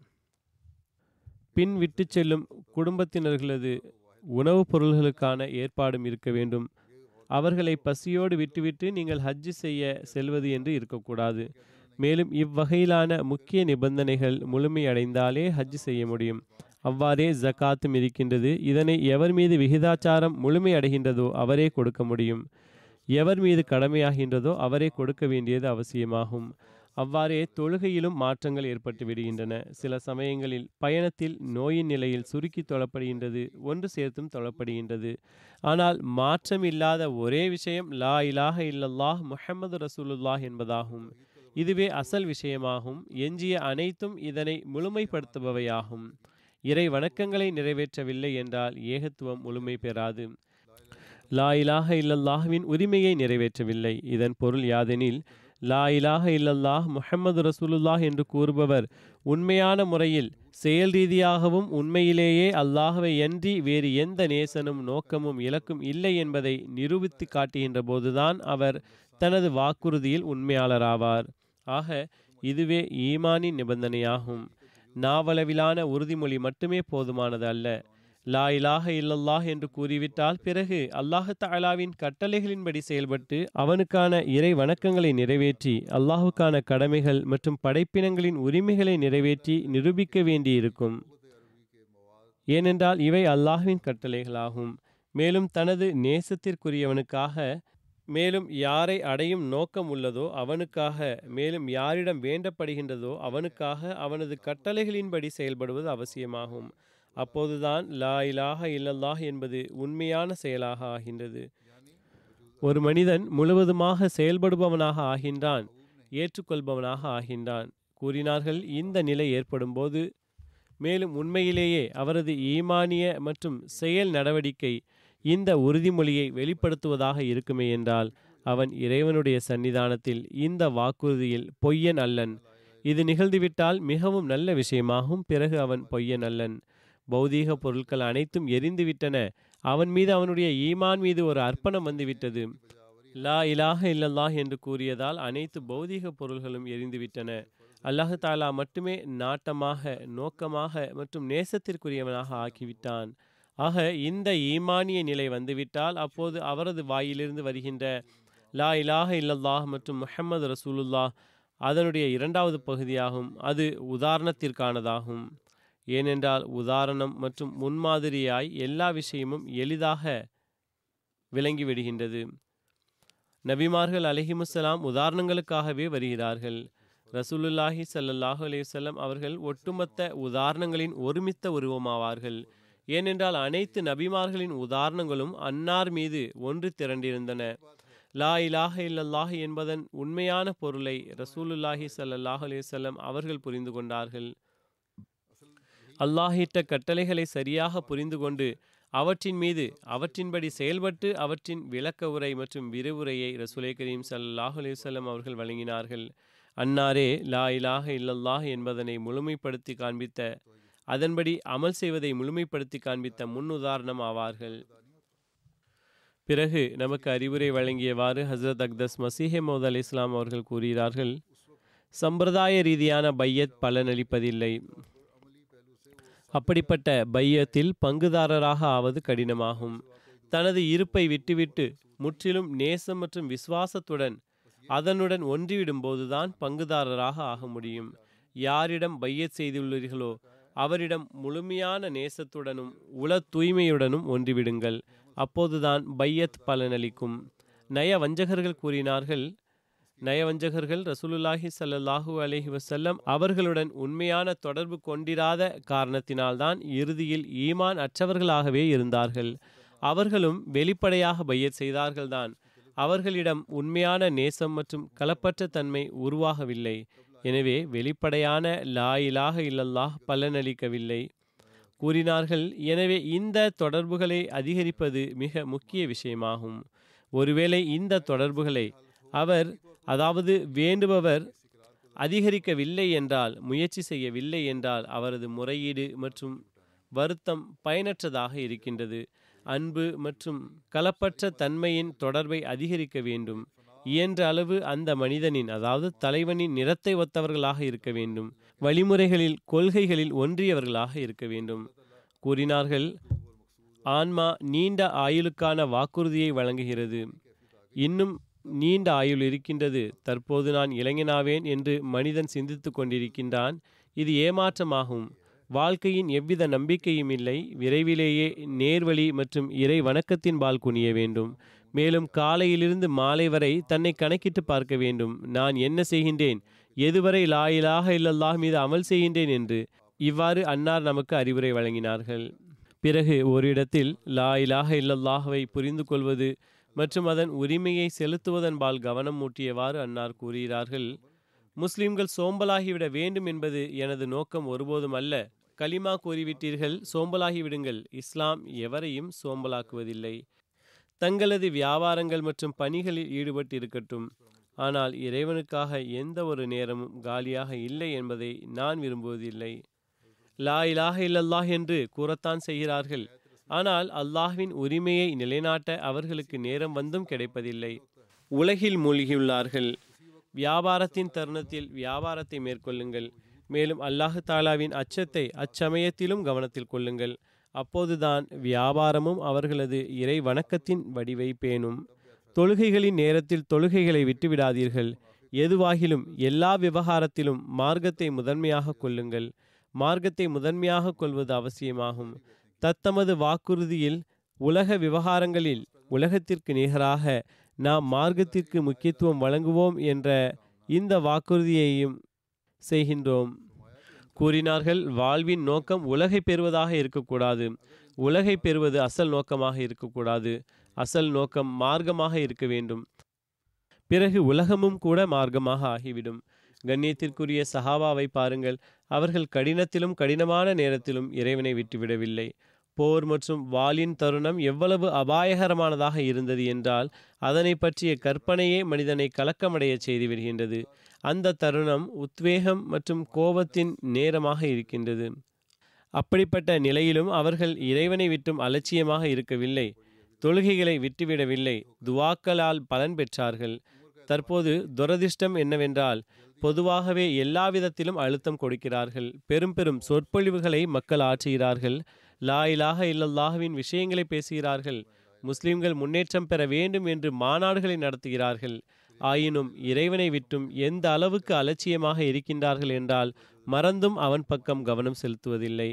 பின் விட்டு செல்லும் குடும்பத்தினர்களது உணவுப் பொருள்களுக்கான ஏற்பாடும் இருக்க வேண்டும் அவர்களை பசியோடு விட்டுவிட்டு நீங்கள் ஹஜ் செய்ய செல்வது என்று இருக்கக்கூடாது மேலும் இவ்வகையிலான முக்கிய நிபந்தனைகள் முழுமையடைந்தாலே ஹஜ் செய்ய முடியும் அவ்வாறே ஜக்காத்தும் இருக்கின்றது இதனை எவர் மீது விகிதாச்சாரம் முழுமையடைகின்றதோ அவரே கொடுக்க முடியும் எவர் மீது கடமையாகின்றதோ அவரே கொடுக்க வேண்டியது அவசியமாகும் அவ்வாறே தொழுகையிலும் மாற்றங்கள் ஏற்பட்டு விடுகின்றன சில சமயங்களில் பயணத்தில் நோயின் நிலையில் சுருக்கி தொழப்படுகின்றது ஒன்று சேர்த்தும் தொழப்படுகின்றது ஆனால் மாற்றம் இல்லாத ஒரே விஷயம் லா இலாஹ இல்லல்லாஹ் முஹம்மது ரசூலுல்லாஹ் என்பதாகும் இதுவே அசல் விஷயமாகும் எஞ்சிய அனைத்தும் இதனை முழுமைப்படுத்துபவையாகும் இறை வணக்கங்களை நிறைவேற்றவில்லை என்றால் ஏகத்துவம் முழுமை பெறாது லா இலாஹ இல்லல்லாஹ்வின் உரிமையை நிறைவேற்றவில்லை இதன் பொருள் யாதெனில் லா இலாஹ இல்லல்லாஹ் முஹம்மது ரசூலுல்லாஹ் என்று கூறுபவர் உண்மையான முறையில் செயல் ரீதியாகவும் உண்மையிலேயே அல்லாஹவை அன்றி வேறு எந்த நேசனும் நோக்கமும் இலக்கும் இல்லை என்பதை நிரூபித்து காட்டுகின்ற போதுதான் அவர் தனது வாக்குறுதியில் உண்மையாளராவார் ஆக இதுவே ஈமானின் நிபந்தனையாகும் நாவளவிலான உறுதிமொழி மட்டுமே போதுமானது அல்ல லா இலாஹ இல்லல்லாஹ் என்று கூறிவிட்டால் பிறகு அல்லாஹு தாலாவின் கட்டளைகளின்படி செயல்பட்டு அவனுக்கான இறை வணக்கங்களை நிறைவேற்றி அல்லாஹுக்கான கடமைகள் மற்றும் படைப்பினங்களின் உரிமைகளை நிறைவேற்றி நிரூபிக்க வேண்டியிருக்கும் ஏனென்றால் இவை அல்லாஹ்வின் கட்டளைகளாகும் மேலும் தனது நேசத்திற்குரியவனுக்காக மேலும் யாரை அடையும் நோக்கம் உள்ளதோ அவனுக்காக மேலும் யாரிடம் வேண்டப்படுகின்றதோ அவனுக்காக அவனது கட்டளைகளின்படி செயல்படுவது அவசியமாகும் அப்போதுதான் லா இலாஹ இல்லல்லாஹ் என்பது உண்மையான செயலாக ஆகின்றது ஒரு மனிதன் முழுவதுமாக செயல்படுபவனாக ஆகின்றான் ஏற்றுக்கொள்பவனாக ஆகின்றான் கூறினார்கள் இந்த நிலை ஏற்படும் போது மேலும் உண்மையிலேயே அவரது ஈமானிய மற்றும் செயல் நடவடிக்கை இந்த உறுதிமொழியை வெளிப்படுத்துவதாக இருக்குமே என்றால் அவன் இறைவனுடைய சன்னிதானத்தில் இந்த வாக்குறுதியில் பொய்யன் அல்லன் இது நிகழ்ந்துவிட்டால் மிகவும் நல்ல விஷயமாகும் பிறகு அவன் பொய்யன் அல்லன் பௌதீக பொருட்கள் அனைத்தும் எரிந்துவிட்டன அவன் மீது அவனுடைய ஈமான் மீது ஒரு அர்ப்பணம் வந்துவிட்டது லா இலாஹ இல்லல்லாஹ் என்று கூறியதால் அனைத்து பௌதீக பொருள்களும் எரிந்துவிட்டன அல்லாஹு தாலா மட்டுமே நாட்டமாக நோக்கமாக மற்றும் நேசத்திற்குரியவனாக ஆக்கிவிட்டான் ஆக இந்த ஈமானிய நிலை வந்துவிட்டால் அப்போது அவரது வாயிலிருந்து வருகின்ற லா இலாஹ இல்லல்லாஹ் மற்றும் முஹம்மது ரசூலுல்லாஹ் அதனுடைய இரண்டாவது பகுதியாகும் அது உதாரணத்திற்கானதாகும் ஏனென்றால் உதாரணம் மற்றும் முன்மாதிரியாய் எல்லா விஷயமும் எளிதாக விளங்கிவிடுகின்றது நபிமார்கள் அலஹிமுசலாம் உதாரணங்களுக்காகவே வருகிறார்கள் ரசூலுல்லாஹி ஸல்லல்லாஹு அலைஹி வஸல்லம் அவர்கள் ஒட்டுமொத்த உதாரணங்களின் ஒருமித்த உருவமாவார்கள் ஏனென்றால் அனைத்து நபிமார்களின் உதாரணங்களும் அன்னார் மீது ஒன்று திரண்டிருந்தன லா இலாஹ இல்லல்லாஹ் என்பதன் உண்மையான பொருளை ரசூலுல்லாஹி ஸல்லல்லாஹு அலைஹி வஸல்லம் அவர்கள் புரிந்து கொண்டார்கள் அல்லாஹிட்ட கட்டளைகளை சரியாக புரிந்து கொண்டு அவற்றின் மீது அவற்றின்படி செயல்பட்டு அவற்றின் விளக்க உரை மற்றும் விரிவுரையை ரசூலை கரீம் ஸல்லல்லாஹு அலைஹி வஸல்லம் அவர்கள் வழங்கினார்கள் அன்னாரே லா இலாஹ இல்லல்லாஹ் என்பதனை முழுமைப்படுத்தி காண்பித்த அதன்படி அமல் செய்வதை முழுமைப்படுத்தி காண்பித்த முன்னுதாரணம் ஆவார்கள் பிறகு நமக்கு அறிவுரை வழங்கியவாறு ஹசரத் அக்தஸ் மசீஹே மௌத் அலி இஸ்லாம் அவர்கள் கூறுகிறார்கள் சம்பிரதாய ரீதியான பையத் பலனளிப்பதில்லை அப்படிப்பட்ட பையத்தில் பங்குதாரராக ஆவது கடினமாகும் தனது இருப்பை விட்டுவிட்டு முற்றிலும் நேசம் மற்றும் விசுவாசத்துடன் அதனுடன் ஒன்றிவிடும் போதுதான் பங்குதாரராக ஆக முடியும் யாரிடம் பையத் செய்துள்ளீர்களோ அவரிடம் முழுமையான நேசத்துடனும் உள தூய்மையுடனும் ஒன்றிவிடுங்கள் அப்போதுதான் பையத் பலனளிக்கும் நய வஞ்சகர்கள் கூறினார்கள் நயவஞ்சகர்கள் ரசூலுல்லாஹி ஸல்லல்லாஹு அலைஹி வஸல்லம் அவர்களுடன் உண்மையான தொடர்பு கொண்டிராத காரணத்தினால்தான் இறுதியில் ஈமான் அற்றவர்களாகவே இருந்தார்கள் அவர்களும் வெளிப்படையாக பையத் செய்தார்கள்தான் அவர்களிடம் உண்மையான நேசம் மற்றும் கலப்பற்ற தன்மை உருவாகவில்லை எனவே வெளிப்படையான லா இலாஹ இல்லல்லாஹ் பலனளிக்கவில்லை கூறினார்கள் எனவே இந்த தொடர்புகளை அதிகரிப்பது மிக முக்கிய விஷயமாகும் ஒருவேளை இந்த தொடர்புகளை அவர் அதாவது வேண்டுபவர் அதிகரிக்கவில்லை என்றால் முயற்சி செய்யவில்லை என்றால் அவரது முறையீடு மற்றும் வருத்தம் பயனற்றதாக இருக்கின்றது அன்பு மற்றும் கலப்பற்ற தன்மையின் தொடர்பை அதிகரிக்க வேண்டும் இயன்ற அளவு அந்த மனிதனின் அதாவது தலைவனின் நிறத்தை ஒத்தவர்களாக இருக்க வேண்டும் வழிமுறைகளில் கொள்கைகளில் ஒன்றியவர்களாக இருக்க வேண்டும் கூறினார்கள் ஆன்மா நீண்ட ஆயுளுக்கான வாக்குறுதியை வழங்குகிறது இன்னும் நீண்ட ஆயுள் இருக்கின்றது தற்போது நான் இளைஞனாவேன் என்று மனிதன் சிந்தித்து கொண்டிருக்கின்றான் இது ஏமாற்றமாகும் வாழ்க்கையின் எவ்வித நம்பிக்கையும் இல்லை விரைவிலேயே நேர்வழி மற்றும் இறை வணக்கத்தின்பால் குனிய வேண்டும் மேலும் காலையிலிருந்து மாலை வரை தன்னை கணக்கிட்டு பார்க்க வேண்டும் நான் என்ன செய்கின்றேன் எதுவரை லா இலாஹ இல்லல்லாஹ் மீது அமல் செய்கின்றேன் என்று இவ்வாறு அன்னார் நமக்கு அறிவுரை வழங்கினார்கள் பிறகு ஓரிடத்தில் லா இலாஹ இல்லல்லாஹ்வை புரிந்து கொள்வது மற்றும் அதன் உரிமையை செலுத்துவதன்பால் கவனம் மூட்டியவாறு அன்னார் கூறுகிறார்கள் முஸ்லிம்கள் சோம்பலாகிவிட வேண்டும் என்பது எனது நோக்கம் ஒருபோதும் அல்ல கலிமா கூறிவிட்டீர்கள் சோம்பலாகி விடுங்கள் இஸ்லாம் எவரையும் சோம்பலாக்குவதில்லை தங்களது வியாபாரங்கள் மற்றும் பணிகளில் ஈடுபட்டு இருக்கட்டும் ஆனால் இறைவனுக்காக எந்த ஒரு நேரமும் காலியாக இல்லை என்பதை நான் விரும்புவதில்லை லா இலாஹ இல்லல்லாஹ் என்று கூறத்தான் செய்கிறார்கள் ஆனால் அல்லாஹ்வின் உரிமையை நிலைநாட்ட அவர்களுக்கு நேரம் வந்தும் கிடைப்பதில்லை உலகில் மூழ்கியுள்ளார்கள் வியாபாரத்தின் தருணத்தில் வியாபாரத்தை மேற்கொள்ளுங்கள் மேலும் அல்லாஹு தாலாவின் அச்சத்தை அச்சமயத்திலும் கவனத்தில் கொள்ளுங்கள் அப்போதுதான் வியாபாரமும் அவர்களது இறை வணக்கத்தின் வடிவை பேணும் தொழுகைகளின் நேரத்தில் தொழுகைகளை விட்டுவிடாதீர்கள் எதுவாகிலும் எல்லா விவகாரத்திலும் மார்க்கத்தை முதன்மையாக கொள்ளுங்கள் மார்க்கத்தை முதன்மையாக கொள்வது அவசியமாகும் தத்தமது வாக்குறுதியில் உலக விவகாரங்களில் உலகத்திற்கு நிகராக நாம் மார்க்கத்திற்கு முக்கியத்துவம் வழங்குவோம் என்ற இந்த வாக்குறுதியையும் செய்கின்றோம் கூறினார்கள் வாழ்வின் நோக்கம் உலகை பெறுவதாக இருக்கக்கூடாது உலகை பெறுவது அசல் நோக்கமாக இருக்கக்கூடாது அசல் நோக்கம் மார்க்கமாக இருக்க வேண்டும் பிறகு உலகமும் கூட மார்க்கமாக ஆகிவிடும் கண்ணியத்திற்குரிய சஹாபாவை பாருங்கள் அவர்கள் கடினத்திலும் கடினமான நேரத்திலும் இறைவனை விட்டுவிடவில்லை போர் மற்றும் வாளின் தருணம் எவ்வளவு அபாயகரமானதாக இருந்தது என்றால் அதனை பற்றிய கற்பனையே மனிதனை கலக்கமடைய செய்து விடுகின்றது அந்த தருணம் உத்வேகம் மற்றும் கோபத்தின் நேரமாக இருக்கின்றது அப்படிப்பட்ட நிலையிலும் அவர்கள் இறைவனை விட்டும் அலட்சியமாக இருக்கவில்லை தொழுகைகளை விட்டுவிடவில்லை துவாக்களால் பலன் பெற்றார்கள் தற்போது துரதிர்ஷ்டம் என்னவென்றால் பொதுவாகவே எல்லா விதத்திலும் அழுத்தம் கொடுக்கிறார்கள் பெரும் பெரும் சொற்பொழிவுகளை மக்கள் ஆற்றுகிறார்கள் லா இலாஹ இல்லல்லாஹுவின் விஷயங்களை பேசுகிறார்கள் முஸ்லிம்கள் முன்னேற்றம் பெற வேண்டும் என்று மாநாடுகளை நடத்துகிறார்கள் ஆயினும் இறைவனை விட்டும் எந்த அளவுக்கு அலட்சியமாக இருக்கின்றார்கள் என்றால் மறந்தும் அவன் பக்கம் கவனம் செலுத்துவதில்லை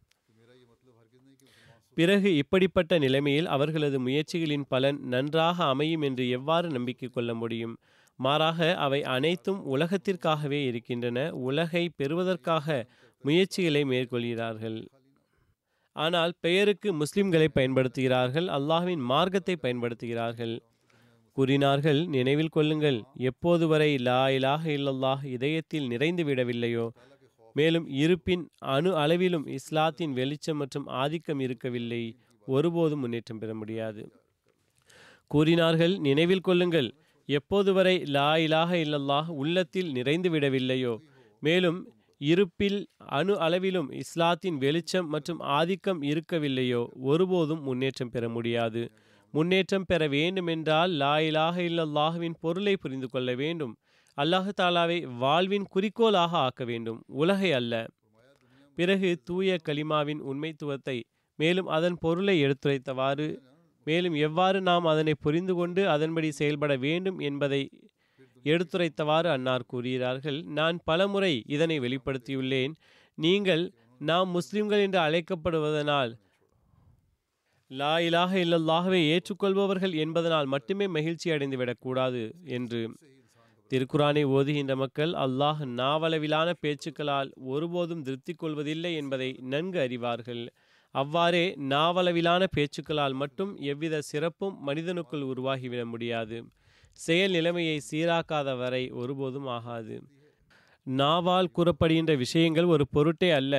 பிறகு இப்படிப்பட்ட நிலைமையில் அவர்களது முயற்சிகளின் பலன் நன்றாக அமையும் என்று எவ்வாறு நம்பிக்கை கொள்ள முடியும் மாறாக அவை அனைத்தும் உலகத்திற்காகவே இருக்கின்றன உலகை பெறுவதற்காக முயற்சிகளை மேற்கொள்கிறார்கள் ஆனால் பெயருக்கு முஸ்லிம்களை பயன்படுத்துகிறார்கள் அல்லாஹ்வின் மார்க்கத்தை பயன்படுத்துகிறார்கள் கூறினார்கள் நினைவில் கொள்ளுங்கள் எப்போது வரை லா இலாஹ இல்லல்லாஹ் இதயத்தில் நிறைந்து விடவில்லையோ மேலும் இருப்பின் அணு அளவிலும் இஸ்லாத்தின் வெளிச்சம் மற்றும் ஆதிக்கம் இருக்கவில்லை ஒருபோதும் முன்னேற்றம் பெற முடியாது கூறினார்கள் நினைவில் கொள்ளுங்கள் எப்போது வரை லா இலாஹ இல்லல்லாஹ் உள்ளத்தில் நிறைந்து விடவில்லையோ மேலும் இருப்பில் அணு அளவிலும் இஸ்லாத்தின் வெளிச்சம் மற்றும் ஆதிக்கம் இருக்கவில்லையோ ஒருபோதும் முன்னேற்றம் பெற முடியாது முன்னேற்றம் பெற வேண்டுமென்றால் லா இலாஹ இல்லல்லாஹுவின் பொருளை புரிந்து கொள்ள வேண்டும் அல்லாஹு தாலாவை வாழ்வின் குறிக்கோளாக ஆக்க வேண்டும் உலகை அல்ல பிறகு தூய கலிமாவின் உண்மைத்துவத்தை மேலும் அதன் பொருளை எடுத்துரைத்தவாறு மேலும் எவ்வாறு நாம் அதனை புரிந்து கொண்டு அதன்படி செயல்பட வேண்டும் என்பதை எடுத்துரைத்தவாறு அன்னார் கூறுகிறார்கள் நான் பலமுறை இதனை வெளிப்படுத்தியுள்ளேன் நீங்கள் நாம் முஸ்லிம்கள் என்று அழைக்கப்படுவதனால் லா இலாஹ இல்லல்லாஹவை ஏற்றுக்கொள்பவர்கள் என்பதனால் மட்டுமே மகிழ்ச்சி அடைந்து விடக்கூடாது என்று திருக்குரானை ஓதுகின்ற மக்கள் அல்லாஹ் நாவளவிலான பேச்சுக்களால் ஒருபோதும் திருப்தி கொள்வதில்லை என்பதை நன்கு அறிவார்கள் அவ்வாறே நாவளவிலான பேச்சுக்களால் மட்டும் எவ்வித சிறப்பும் மனிதனுக்குள் உருவாகிவிட முடியாது செயல் நிலைமையை சீராக்காத வரை ஒருபோதும் ஆகாது நாவால் கூறப்படுகின்ற விஷயங்கள் ஒரு பொருட்டே அல்ல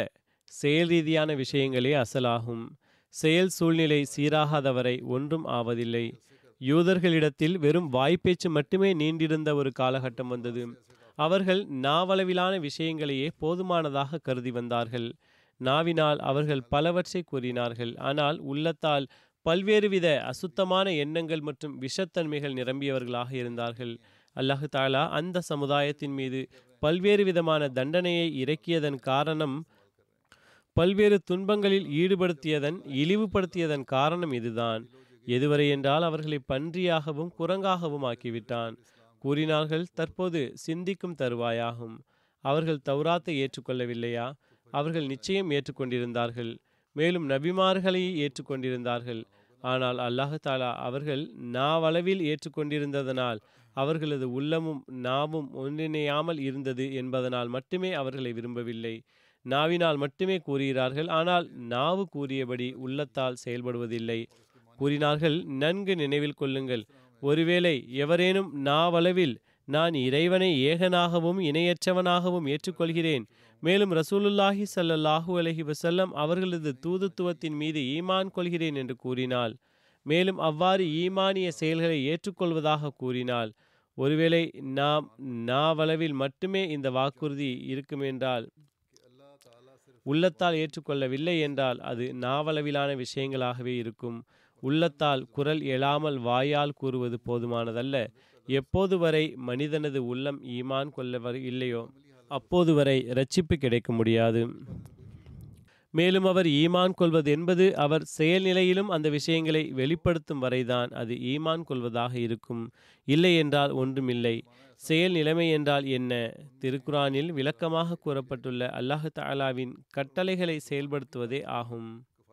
செயல் ரீதியான விஷயங்களே அசலாகும் செயல் சூழ்நிலை சீராகாதவரை ஒன்றும் ஆவதில்லை யூதர்களிடத்தில் வெறும் வாய்ப்பேச்சு மட்டுமே நீண்டிருந்த ஒரு காலகட்டம் வந்தது அவர்கள் நாவளவிலான விஷயங்களையே போதுமானதாக கருதி வந்தார்கள் நாவினால் அவர்கள் பலவற்றை கூறினார்கள் ஆனால் உள்ளத்தால் பல்வேறு வித அசுத்தமான எண்ணங்கள் மற்றும் விஷத்தன்மைகள் நிரம்பியவர்களாக இருந்தார்கள் அல்லாஹு தாலா அந்த சமுதாயத்தின் மீது பல்வேறு விதமான தண்டனையை இறக்கியதன் காரணம் பல்வேறு துன்பங்களில் ஈடுபடுத்தியதன் இழிவுபடுத்தியதன் காரணம் இதுதான் எதுவரை என்றால் அவர்களை பன்றியாகவும் குரங்காகவும் ஆக்கிவிட்டான் கூறினார்கள் தற்போது சிந்திக்கும் தருவாயாகும் அவர்கள் தௌராத்தை ஏற்றுக்கொள்ளவில்லையா அவர்கள் நிச்சயம் ஏற்றுக்கொண்டிருந்தார்கள் மேலும் நபிமார்களை ஏற்றுக்கொண்டிருந்தார்கள் ஆனால் அல்லாஹு தாலா அவர்கள் நாவளவில் ஏற்றுக்கொண்டிருந்ததனால் அவர்களது உள்ளமும் நாவும் ஒன்றிணையாமல் இருந்தது என்பதனால் மட்டுமே அவர்களை விரும்பவில்லை நாவினால் மட்டுமே கூறுகிறார்கள் ஆனால் நாவு கூறியபடி உள்ளத்தால் செயல்படுவதில்லை கூறினார்கள் நன்கு நினைவில் கொள்ளுங்கள் ஒருவேளை எவரேனும் நாவளவில் நான் இறைவனை ஏகனாகவும் இணையற்றவனாகவும் ஏற்றுக்கொள்கிறேன் மேலும் ரசூலுல்லாஹி ஸல்லல்லாஹு அலைஹி வஸல்லம் அவர்களது தூதுத்துவத்தின் மீது ஈமான் கொள்கிறேன் என்று கூறினாள் மேலும் அவ்வாறு ஈமானிய செயல்களை ஏற்றுக்கொள்வதாக கூறினாள் ஒருவேளை நாம் நாவளவில் மட்டுமே இந்த வாக்குறுதி இருக்குமென்றால் உள்ளத்தால் ஏற்றுக்கொள்ளவில்லை என்றால் அது நாவளவிலான விஷயங்களாகவே இருக்கும் உள்ளத்தால் குரல் எழாமல் வாயால் கூறுவது போதுமானதல்ல எப்போது வரை மனிதனது உள்ளம் ஈமான் கொள்ள இல்லையோ அப்போது வரை ரட்சிப்பு கிடைக்க முடியாது மேலும் அவர் ஈமான் கொள்வது என்பது அவர் செயல்நிலையிலும் அந்த விஷயங்களை வெளிப்படுத்தும் வரைதான் அது ஈமான் கொள்வதாக இருக்கும் இல்லை என்றால் ஒன்றுமில்லை செயல் நிலைமை என்றால் என்ன திருக்குரானில் விளக்கமாக கூறப்பட்டுள்ள அல்லாஹு தாலாவின் கட்டளைகளை செயல்படுத்துவதே ஆகும்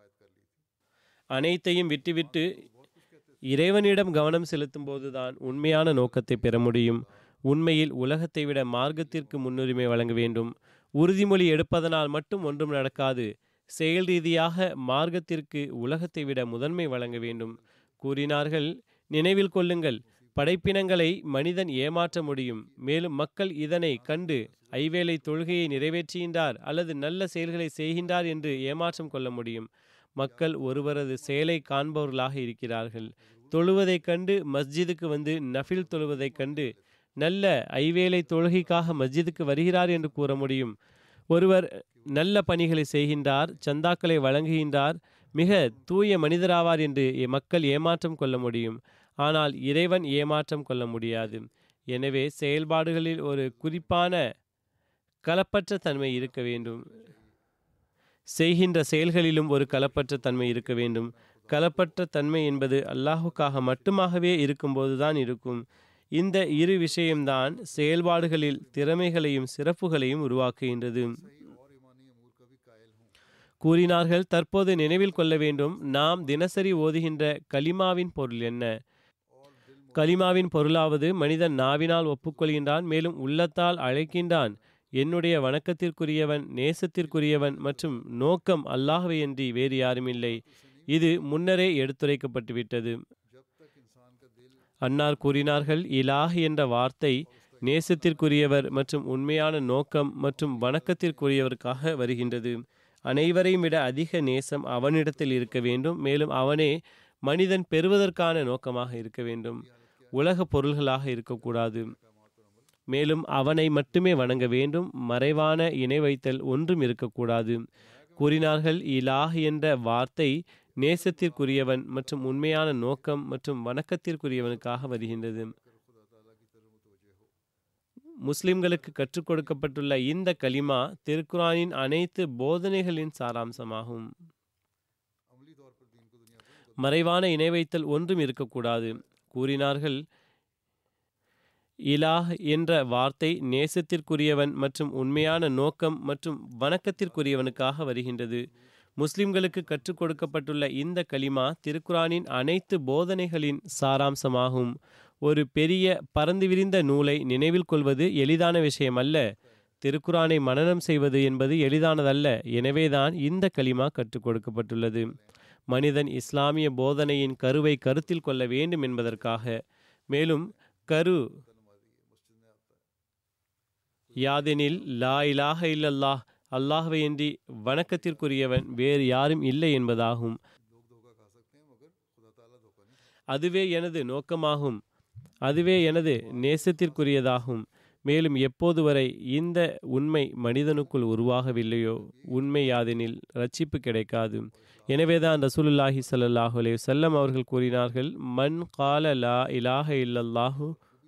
அனைத்தையும் விட்டுவிட்டு இறைவனிடம் கவனம் செலுத்தும் போதுதான் உண்மையான நோக்கத்தை பெற முடியும் உண்மையில் உலகத்தை விட மார்க்கத்திற்கு முன்னுரிமை வழங்க வேண்டும் உறுதிமொழி எடுப்பதனால் மட்டும் ஒன்றும் நடக்காது செயல் ரீதியாக மார்க்கத்திற்கு உலகத்தை விட முதன்மை வழங்க வேண்டும் கூறினார்கள் நினைவில் கொள்ளுங்கள் படைப்பினங்களை மனிதன் ஏமாற்ற முடியும் மேலும் மக்கள் இதனை கண்டு ஐவேளை தொழுகையை நிறைவேற்றுகின்றார் அல்லது நல்ல செயல்களை செய்கின்றார் என்று ஏமாற்றம் கொள்ள முடியும் மக்கள் ஒருவரது செயலை காண்பவர்களாக இருக்கிறார்கள் தொழுவதைக் கண்டு மஸ்ஜிதுக்கு வந்து நஃபில் தொழுவதைக் கண்டு நல்ல ஐவேளை தொழுகைக்காக மஸ்ஜிதுக்கு வருகிறார் என்று கூற முடியும் ஒருவர் நல்ல பணிகளை செய்கின்றார் சந்தாக்களை வழங்குகின்றார் மிக தூய மனிதராவார் என்று மக்கள் ஏமாற்றம் கொள்ள முடியும் ஆனால் இறைவன் ஏமாற்றம் கொள்ள முடியாது எனவே செயல்பாடுகளில் ஒரு குறிப்பான கலப்பற்ற தன்மை இருக்க வேண்டும் செய்கின்ற செயல்களிலும் ஒரு கலப்பற்ற தன்மை இருக்க வேண்டும் கலப்பற்ற தன்மை என்பது அல்லாஹுக்காக மட்டுமாகவே இருக்கும்போதுதான் இருக்கும் இந்த இரு விஷயம்தான் செயல்பாடுகளில் திறமைகளையும் சிறப்புகளையும் உருவாக்குகின்றது கூறினார்கள் தற்போது நினைவில் கொள்ள வேண்டும் நாம் தினசரி ஓதுகின்ற கலிமாவின் பொருள் என்ன கலிமாவின் பொருளாவது மனிதன் நாவினால் ஒப்புக்கொள்கின்றான் மேலும் உள்ளத்தால் அழைக்கின்றான் என்னுடைய வணக்கத்திற்குரியவன் நேசத்திற்குரியவன் மற்றும் நோக்கம் அல்லாஹவையன்றி வேறு யாருமில்லை இது முன்னரே எடுத்துரைக்கப்பட்டுவிட்டது அன்னார் கூறினார்கள் இலாஹ் என்ற வார்த்தை நேசத்திற்குரியவர் மற்றும் உண்மையான நோக்கம் மற்றும் வணக்கத்திற்குரியவருக்காக வருகின்றது அனைவரையும் விட அதிக நேசம் அவனிடத்தில் இருக்க வேண்டும் மேலும் அவனே மனிதன் பெறுவதற்கான நோக்கமாக இருக்க வேண்டும் உலக பொருள்களாக இருக்கக்கூடாது மேலும் அவனை மட்டுமே வணங்க வேண்டும் மறைவான இணை வைத்தல் ஒன்றும் இருக்கக்கூடாது கூறினார்கள் இலாஹ் என்ற வார்த்தை நேசத்திற்குரியவன் மற்றும் உண்மையான நோக்கம் மற்றும் வணக்கத்திற்குரியவனுக்காக வருகின்றது முஸ்லிம்களுக்கு கற்றுக் கொடுக்கப்பட்டுள்ள இந்த கலிமா திருக்குரானின் அனைத்து போதனைகளின் சாராம்சமாகும் மறைவான இணை வைத்தல் ஒன்றும் இருக்கக்கூடாது கூறினார்கள் இலாஹ் என்ற வார்த்தை நேசத்திற்குரியவன் மற்றும் உண்மையான நோக்கம் மற்றும் வணக்கத்திற்குரியவனுக்காக வருகின்றது முஸ்லிம்களுக்கு கற்றுக் கொடுக்கப்பட்டுள்ள இந்த கலிமா திருக்குரானின் அனைத்து போதனைகளின் சாராம்சமாகும் ஒரு பெரிய பறந்து விரிந்த நூலை நினைவில் கொள்வது எளிதான விஷயம் அல்ல திருக்குரானை மனனம் செய்வது என்பது எளிதானதல்ல எனவேதான் இந்த கலிமா கற்றுக் கொடுக்கப்பட்டுள்ளது மனிதன் இஸ்லாமிய போதனையின் கருவை கருத்தில் கொள்ள வேண்டும் என்பதற்காக மேலும் கரு யாதெனில் லா இலாஹ இல்லல்லாஹ் அல்லாஹ்வையன்றி வணக்கத்திற்குரியவன் வேறு யாரும் இல்லை என்பதாகும் அதுவே எனது நோக்கமாகும் அதுவே எனது நேசத்திற்குரியதாகும் மேலும் எப்போது வரை இந்த உண்மை மனிதனுக்குள் உருவாகவில்லையோ உண்மை யாதெனில் ரட்சிப்பு கிடைக்காது எனவேதான் ரசூலுல்லாஹி ஸல்லல்லாஹு அலைஹி வஸல்லம் அவர்கள் கூறினார்கள் மன் கால லா இலாஹ இல்லல்லாஹு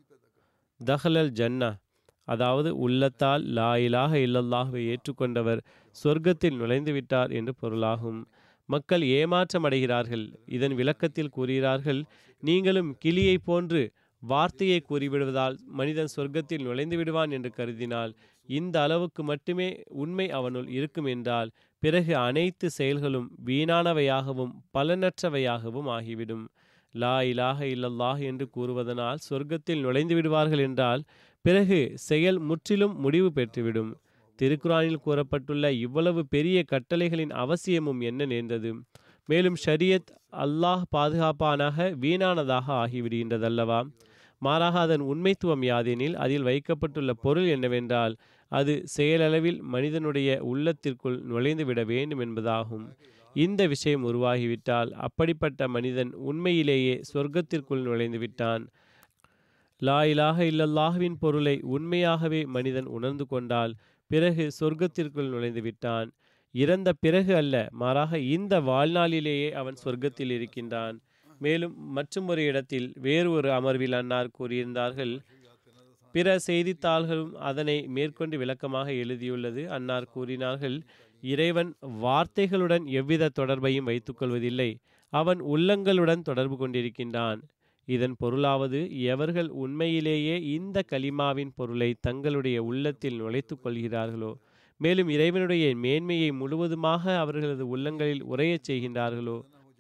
தஹலல் ஜன்னா அதாவது உள்ளத்தால் லா இலாஹ இல்லல்லாஹுவை ஏற்றுக்கொண்டவர் சொர்க்கத்தில் நுழைந்து விட்டார் என்று பொருளாகும் மக்கள் ஏமாற்றமடைகிறார்கள் இதன் விளக்கத்தில் கூறுகிறார்கள் நீங்களும் கிளியைப் போன்று வார்த்தையை கூறிவிடுவதால் மனிதன் சொர்க்கத்தில் நுழைந்து விடுவான் என்று கருதினால் இந்த அளவுக்கு மட்டுமே உண்மை அவனுள் இருக்கும் என்றால் பிறகு அனைத்து செயல்களும் வீணானவையாகவும் பலனற்றவையாகவும் ஆகிவிடும் லா இலாஹ இல்லல்லாஹ் என்று கூறுவதனால் சொர்க்கத்தில் நுழைந்து விடுவார்கள் என்றால் பிறகு செயல் முற்றிலும் முடிவு பெற்றுவிடும் திருக்குறானில் கூறப்பட்டுள்ள இவ்வளவு பெரிய கட்டளைகளின் அவசியமும் என்ன நேர்ந்தது மேலும் ஷரியத் அல்லாஹ் பாதுகாப்பானாக வீணானதாக ஆகிவிடுகின்றதல்லவா மாறாக அதன் உண்மைத்துவம் யாதெனில் அதில் வைக்கப்பட்டுள்ள பொருள் என்னவென்றால் அது செயலளவில் மனிதனுடைய உள்ளத்திற்குள் நுழைந்து விட வேண்டும் என்பதாகும் இந்த விஷயம் உருவாகிவிட்டால் அப்படிப்பட்ட மனிதன் உண்மையிலேயே சொர்க்கத்திற்குள் நுழைந்து விட்டான் லா இலாஹ இல்லல்லாஹுவின் பொருளை உண்மையாகவே மனிதன் உணர்ந்து கொண்டால் பிறகு சொர்க்கத்திற்குள் நுழைந்து விட்டான் இறந்த பிறகு அல்ல மாறாக இந்த வாழ்நாளிலேயே அவன் சொர்க்கத்தில் இருக்கின்றான் மேலும் மற்றும் ஒரு இடத்தில் வேறு ஒரு அமர்வில் அன்னார் கூறியிருந்தார்கள் பிற செய்தித்தாள்களும் அதனை மேற்கொண்டு விளக்கமாக எழுதியுள்ளது அன்னார் கூறினார்கள் இறைவன் வார்த்தைகளுடன் எவ்வித தொடர்பையும் வைத்துக்கொள்வதில்லை அவன் உள்ளங்களுடன் தொடர்பு கொண்டிருக்கின்றான் இதன் பொருளாவது எவர்கள் உண்மையிலேயே இந்த கலிமாவின் பொருளை தங்களுடைய உள்ளத்தில் நுழைத்துக் கொள்கிறார்களோ மேலும் இறைவனுடைய மேன்மையை முழுவதுமாக அவர்களது உள்ளங்களில் உரையச் செய்கின்றார்களோ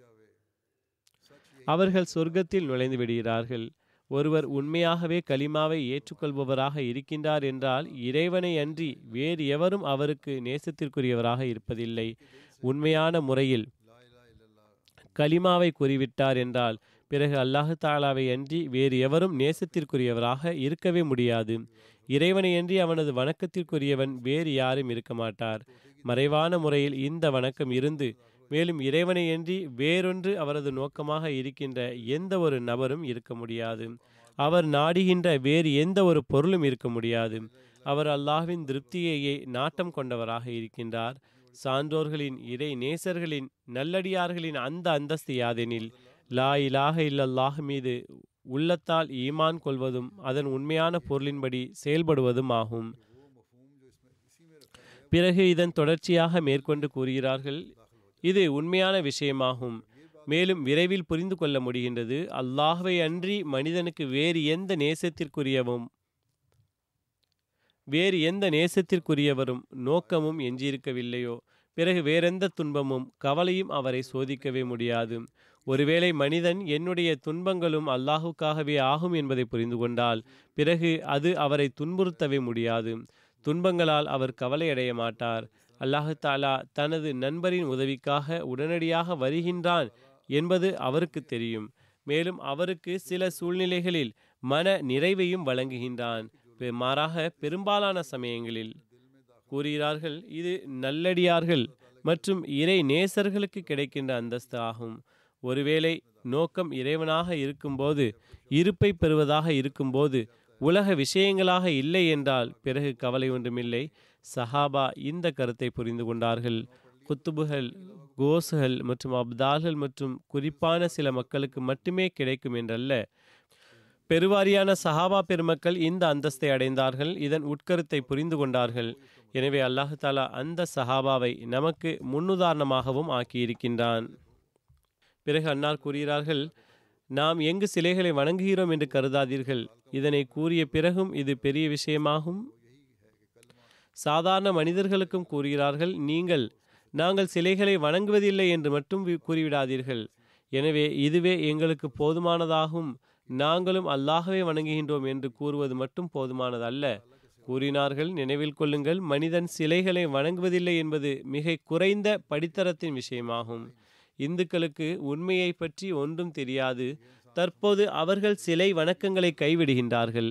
அவர்கள் சொர்க்கத்தில் நுழைந்து விடுகிறார்கள் ஒருவர் உண்மையாகவே கலிமாவை ஏற்றுக்கொள்பவராக இருக்கின்றார் என்றால் இறைவனை அன்றி வேறு எவரும் அவருக்கு நேசத்திற்குரியவராக இருப்பதில்லை உண்மையான முறையில் கலிமாவை கூறிவிட்டார் என்றால் பிறகு அல்லாஹு தாலாவை அன்றி வேறு எவரும் நேசத்திற்குரியவராக இருக்கவே முடியாது இறைவனை அன்றி அவனது வணக்கத்திற்குரியவன் வேறு யாரும் இருக்க மாட்டார் மறைவான முறையில் இந்த வணக்கம் இருந்து மேலும் இறைவனையன்றி வேறொன்று அவரது நோக்கமாக இருக்கின்ற எந்த ஒரு நபரும் இருக்க முடியாது அவர் நாடுகின்ற வேறு எந்த ஒரு பொருளும் இருக்க முடியாது அவர் அல்லாஹ்வின் திருப்தியையே நாட்டம் கொண்டவராக இருக்கின்றார் சான்றோர்களின் இறை நேசர்களின் நல்லடியார்களின் அந்த அந்தஸ்து யாதெனில் லா இலாஹ இல்லல்லாஹ் மீது உள்ளத்தால் ஈமான் கொள்வதும் அதன் உண்மையான பொருளின்படி செயல்படுவதும் ஆகும் பிறகு இதன் தொடர்ச்சியாக மேற்கொண்டு கூறுகிறார்கள் இது உண்மையான விஷயமாகும் மேலும் விரைவில் புரிந்து கொள்ள முடிகின்றது அல்லாஹ்வை அன்றி மனிதனுக்கு வேறு எந்த நேசத்திற்குரியவும் வேறு எந்த நேசத்திற்குரியவரும் நோக்கமும் எஞ்சியிருக்கவில்லையோ பிறகு வேறெந்த துன்பமும் கவலையும் அவரை சோதிக்கவே முடியாது ஒருவேளை மனிதன் என்னுடைய துன்பங்களும் அல்லாஹுக்காகவே ஆகும் என்பதை புரிந்து கொண்டால் பிறகு அது அவரை துன்புறுத்தவே முடியாது துன்பங்களால் அவர் கவலையடைய மாட்டார் அல்லாஹு தாலா தனது நண்பரின் உதவிக்காக உடனடியாக வருகின்றான் என்பது அவருக்கு தெரியும் மேலும் அவருக்கு சில சூழ்நிலைகளில் மன நிறைவையும் வழங்குகின்றான் மாறாக பெரும்பாலான சமயங்களில் கூறுகிறார்கள் இது நல்லடியார்கள் மற்றும் இறை நேசர்களுக்கு கிடைக்கின்ற அந்தஸ்து ஆகும் ஒருவேளை நோக்கம் இறைவனாக இருக்கும்போது இருப்பை பெறுவதாக இருக்கும்போது உலக விஷயங்களாக இல்லை என்றால் பிறகு கவலை ஒன்றுமில்லை சஹாபா இந்த கருத்தை புரிந்து கொண்டார்கள் குத்துபுகள் கோசுகள் மற்றும் அப்தால்கள் மற்றும் குறிப்பான சில மக்களுக்கு மட்டுமே கிடைக்கும் என்றல்ல பெருவாரியான சஹாபா பெருமக்கள் இந்த அந்தஸ்தை அடைந்தார்கள் இதன் உட்கருத்தை புரிந்து கொண்டார்கள் எனவே அல்லாஹு தாலா அந்த சஹாபாவை நமக்கு முன்னுதாரணமாகவும் ஆக்கியிருக்கின்றான் பிறகு அன்னார் கூறுகிறார்கள் நாம் எங்கு சிலைகளை வணங்குகிறோம் என்று கருதாதீர்கள் இதனை கூறிய பிறகும் இது பெரிய விஷயமாகும் சாதாரண மனிதர்களுக்கும் கூறுகிறார்கள் நீங்கள் நாங்கள் சிலைகளை வணங்குவதில்லை என்று மட்டும் கூறிவிடாதீர்கள் எனவே இதுவே எங்களுக்கு போதுமானதாகும் நாங்களும் அல்லாகவே வணங்குகின்றோம் என்று கூறுவது மட்டும் போதுமானதல்ல கூறினார்கள் நினைவில் கொள்ளுங்கள் மனிதன் சிலைகளை வணங்குவதில்லை என்பது மிக குறைந்த படித்தரத்தின் விஷயமாகும் இந்துக்களுக்கு உண்மையை பற்றி ஒன்றும் தெரியாது தற்போது அவர்கள் சிலை வணக்கங்களை கைவிடுகின்றார்கள்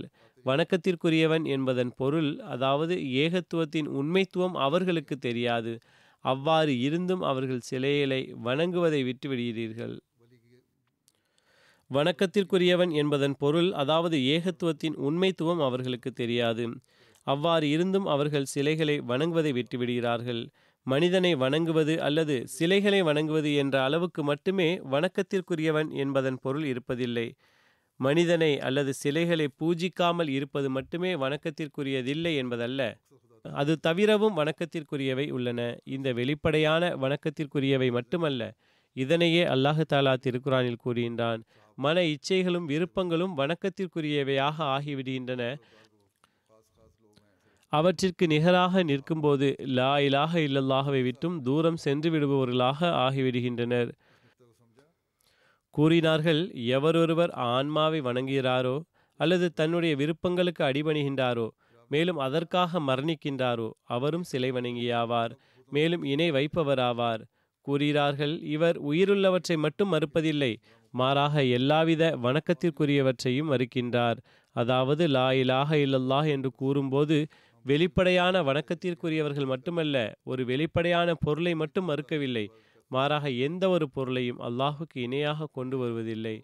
வணக்கத்திற்குரியவன் என்பதன் பொருள் அதாவது ஏகத்துவத்தின் உண்மைத்துவம் அவர்களுக்கு தெரியாது அவ்வாறு இருந்தும் அவர்கள் சிலைகளை வணங்குவதை விட்டுவிடுகிறீர்கள் வணக்கத்திற்குரியவன் என்பதன் பொருள் அதாவது ஏகத்துவத்தின் உண்மைத்துவம் அவர்களுக்கு தெரியாது அவ்வாறு இருந்தும் அவர்கள் சிலைகளை வணங்குவதை விட்டுவிடுகிறார்கள் மனிதனை வணங்குவது அல்லது சிலைகளை வணங்குவது என்ற அளவுக்கு மட்டுமே வணக்கத்திற்குரியவன் என்பதன் பொருள் இருப்பதில்லை மனிதனை அல்லது சிலைகளை பூஜிக்காமல் இருப்பது மட்டுமே வணக்கத்திற்குரியதில்லை என்பதல்ல அது தவிரவும் வணக்கத்திற்குரியவை உள்ளன இந்த வெளிப்படையான வணக்கத்திற்குரியவை மட்டுமல்ல இதனையே அல்லாஹு தாலா திருக்குறானில் கூறுகின்றான் மன இச்சைகளும் விருப்பங்களும் வணக்கத்திற்குரியவையாக ஆகிவிடுகின்றன அவற்றிற்கு நிகராக நிற்கும்போது லா இலாக இல்லல்லாகவை விட்டும் தூரம் சென்று விடுபவர்களாக ஆகிவிடுகின்றனர் கூறினார்கள் எவரொருவர் ஆன்மாவை வணங்குகிறாரோ அல்லது தன்னுடைய விருப்பங்களுக்கு அடிபணிகின்றாரோ மேலும் அதற்காக மரணிக்கின்றாரோ அவரும் சிலை வணங்கியாவார் மேலும் இணை வைப்பவராவார் கூறுகிறார்கள் இவர் உயிருள்ளவற்றை மட்டும் மறுப்பதில்லை மாறாக எல்லாவித வணக்கத்திற்குரியவற்றையும் மறுக்கின்றார் அதாவது லா இலாக இல்லல்லாஹ் என்று கூறும்போது வெளிப்படையான வணக்கத்திற்குரியவர்கள் மட்டுமல்ல ஒரு வெளிப்படையான பொருளை மட்டும் மறுக்கவில்லை மாறாக எந்த ஒரு பொருளையும் அல்லாஹுக்கு இணையாக கொண்டு வருவதில்லை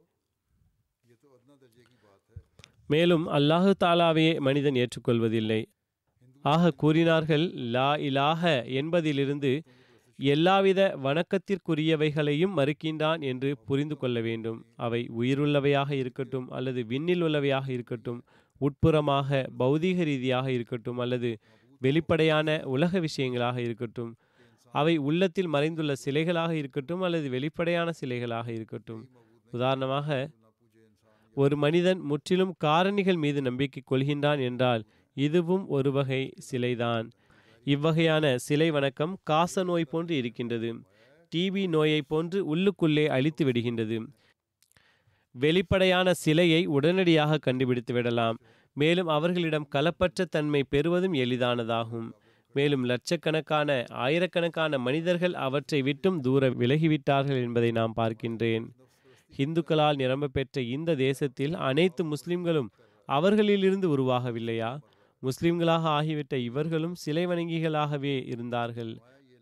மேலும் அல்லாஹு தாலாவையே மனிதன் ஏற்றுக்கொள்வதில்லை ஆக கூறினார்கள் லா இலாக என்பதிலிருந்து எல்லாவித வணக்கத்திற்குரியவைகளையும் மறுக்கின்றான் என்று புரிந்து கொள்ள வேண்டும் அவை உயிருள்ளவையாக இருக்கட்டும் அல்லது விண்ணில் உள்ளவையாக இருக்கட்டும் உட்புறமாக பௌதீக ரீதியாக இருக்கட்டும் அல்லது வெளிப்படையான உலக விஷயங்களாக இருக்கட்டும் அவை உள்ளத்தில் மறைந்துள்ள சிலைகளாக இருக்கட்டும் அல்லது வெளிப்படையான சிலைகளாக இருக்கட்டும் உதாரணமாக ஒரு மனிதன் முற்றிலும் காரணிகள் மீது நம்பிக்கை கொள்கின்றான் என்றால் இதுவும் ஒரு வகை சிலைதான் இவ்வகையான சிலை வணக்கம் காச நோய் போன்று இருக்கின்றது டிபி நோயை போன்று உள்ளுக்குள்ளே அழித்து விடுகின்றது வெளிப்படையான சிலையை உடனடியாக கண்டுபிடித்து விடலாம் மேலும் அவர்களிடம் களப்பற்ற தன்மை பெறுவதும் எளிதானதாகும் மேலும் லட்சக்கணக்கான ஆயிரக்கணக்கான மனிதர்கள் அவற்றை விட்டும் தூர விலகிவிட்டார்கள் என்பதை நாம் பார்க்கின்றேன் இந்துக்களால் நிரம்ப பெற்ற இந்த தேசத்தில் அனைத்து முஸ்லிம்களும் அவர்களிலிருந்து உருவாகவில்லையா முஸ்லிம்களாக ஆகிவிட்ட இவர்களும் சிலை வணங்கிகளாகவே இருந்தார்கள்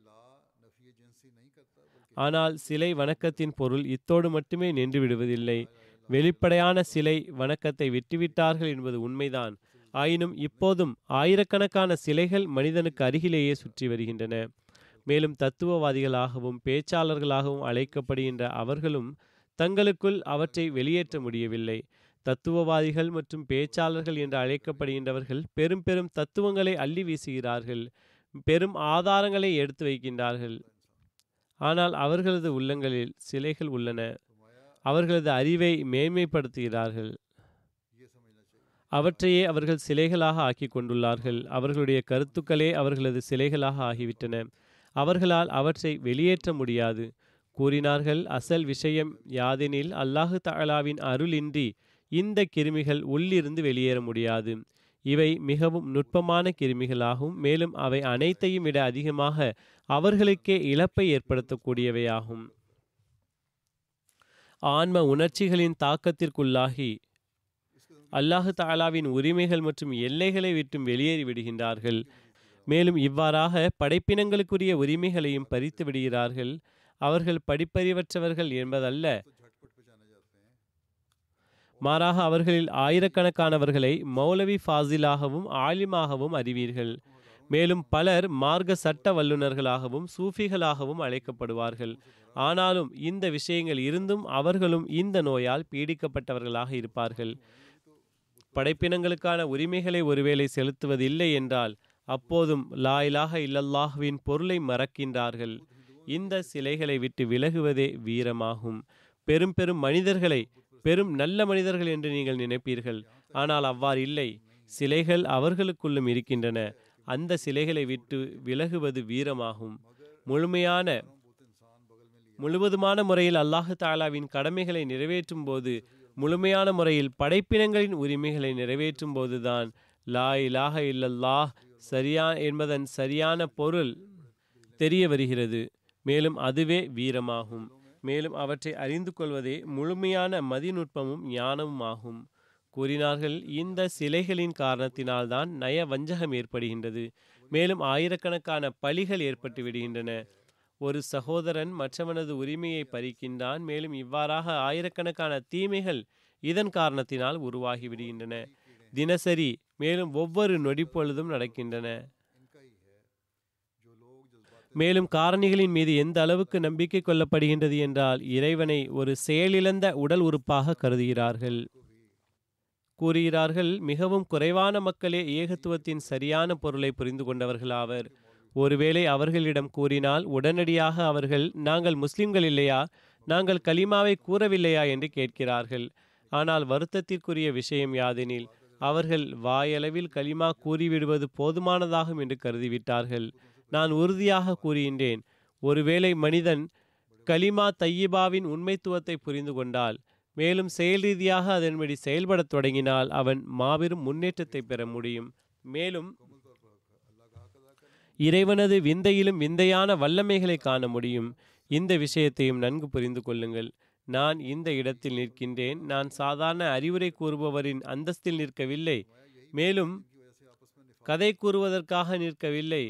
ஆனால் சிலை வணக்கத்தின் பொருள் இத்தோடு மட்டுமே நின்று விடுவதில்லை வெளிப்படையான சிலை வணக்கத்தை விட்டுவிட்டார்கள் என்பது உண்மைதான் ஆயினும் இப்போதும் ஆயிரக்கணக்கான சிலைகள் மனிதனுக்கு அருகிலேயே சுற்றி வருகின்றன மேலும் தத்துவவாதிகளாகவும் பேச்சாளர்களாகவும் அழைக்கப்படுகின்ற அவர்களும் தங்களுக்குள் அவற்றை வெளியேற்ற முடியவில்லை தத்துவவாதிகள் மற்றும் பேச்சாளர்கள் என்று அழைக்கப்படுகின்றவர்கள் பெரும் பெரும் தத்துவங்களை அள்ளி வீசுகிறார்கள் பெரும் ஆதாரங்களை எடுத்து வைக்கின்றார்கள் ஆனால் அவர்களது உள்ளங்களில் சிலைகள் உள்ளன அவர்களது அறிவை மேன்மைப்படுத்துகிறார்கள் அவற்றையே அவர்கள் சிலைகளாக ஆக்கி கொண்டுள்ளார்கள் அவர்களுடைய கருத்துக்களே அவர்களது சிலைகளாக ஆகிவிட்டன அவர்களால் அவற்றை வெளியேற்ற முடியாது கூறினார்கள் அசல் விஷயம் யாதெனில் அல்லாஹு தஆலாவின் அருளின்றி இந்த கிருமிகள் உள்ளிருந்து வெளியேற முடியாது இவை மிகவும் நுட்பமான கிருமிகளாகும் மேலும் அவை அனைத்தையும் விட அதிகமாக அவர்களுக்கே இழப்பை ஏற்படுத்தக்கூடியவையாகும் ஆன்ம உணர்ச்சிகளின் தாக்கத்திற்குள்ளாகி அல்லாஹு தாலாவின் உரிமைகள் மற்றும் எல்லைகளை விட்டும் வெளியேறி விடுகின்றார்கள் மேலும் இவ்வாறாக படைப்பினங்களுக்குரிய உரிமைகளையும் பறித்து விடுகிறார்கள் அவர்கள் படிப்பறிவற்றவர்கள் என்பதல்ல மாறாக அவர்களில் ஆயிரக்கணக்கானவர்களை மௌலவி ஃபாசிலாகவும் ஆலிமாகவும் அறிவீர்கள் மேலும் பலர் மார்க்க சட்ட வல்லுநர்களாகவும் சூஃபிகளாகவும் அழைக்கப்படுவார்கள் ஆனாலும் இந்த விஷயங்கள் இருந்தும் அவர்களும் இந்த நோயால் பீடிக்கப்பட்டவர்களாக இருப்பார்கள் படைப்பினங்களுக்கான உரிமைகளை ஒருவேளை செலுத்துவதில்லை என்றால் அப்போதும் லா இலாஹ இல்லல்லாஹ்வின் பொருளை மறக்கின்றார்கள் இந்த சிலைகளை விட்டு விலகுவதே வீரமாகும் பெரும் பெரும் மனிதர்களை பெரும் நல்ல மனிதர்கள் என்று நீங்கள் நினைப்பீர்கள் ஆனால் அவ்வாறு இல்லை சிலைகள் அவர்களுக்குள்ளும் இருக்கின்றன அந்த சிலைகளை விட்டு விலகுவது வீரமாகும் முழுமையான முழுவதுமான முறையில் அல்லாஹு தாலாவின் கடமைகளை நிறைவேற்றும் போது முழுமையான முறையில் படைப்பினங்களின் உரிமைகளை நிறைவேற்றும் போதுதான் லா இலாஹ இல்லல்லாஹ் சரியா என்பதன் சரியான பொருள் தெரிய வருகிறது மேலும் அதுவே வீரமாகும் மேலும் அவற்றை அறிந்து கொள்வதே முழுமையான மதிநுட்பமும் ஞானமும் ஆகும் கூறினார்கள் இந்த சிலைகளின் காரணத்தினால்தான் நய வஞ்சகம் ஏற்படுகின்றது மேலும் ஆயிரக்கணக்கான பலிகள் ஏற்பட்டு விடுகின்றன ஒரு சகோதரன் மற்றவனது உரிமையை பறிக்கின்றான் மேலும் இவ்வாறாக ஆயிரக்கணக்கான தீமைகள் இதன் காரணத்தினால் உருவாகி விடுகின்றன தினசரி மேலும் ஒவ்வொரு நொடிப்பொழுதும் நடக்கின்றன மேலும் காரணிகளின் மீது எந்த அளவுக்கு நம்பிக்கை கொள்ளப்படுகின்றது என்றால் இறைவனை ஒரு செயலிழந்த உடல் உறுப்பாக கருதுகிறார்கள் கூறுகிறார்கள் மிகவும் குறைவான மக்களே ஏகத்துவத்தின் சரியான பொருளை புரிந்து கொண்டவர்களாவர் ஒருவேளை அவர்களிடம் கூறினால் உடனடியாக அவர்கள் நாங்கள் முஸ்லிம்கள் இல்லையா நாங்கள் கலிமாவை கூறவில்லையா என்று கேட்கிறார்கள் ஆனால் வருத்தத்திற்குரிய விஷயம் யாதெனில் அவர்கள் வாயளவில் கலிமா கூறிவிடுவது போதுமானதாகும் என்று கருதிவிட்டார்கள் நான் உறுதியாக கூறுகின்றேன் ஒருவேளை மனிதன் கலிமா தையிபாவின் உண்மைத்துவத்தை புரிந்து கொண்டால் மேலும் செயல் ரீதியாக அதன்படி செயல்படத் தொடங்கினால் அவன் மாபெரும் முன்னேற்றத்தை பெற முடியும் மேலும் இறைவனது விந்தையிலும் விந்தையான வல்லமைகளை காண முடியும் இந்த விஷயத்தையும் நன்கு புரிந்து கொள்ளுங்கள் நான் இந்த இடத்தில் நிற்கின்றேன் நான் சாதாரண அறிவுரை கூறுபவரின் அந்தஸ்தில் நிற்கவில்லை மேலும் கதை கூறுவதற்காக நிற்கவில்லை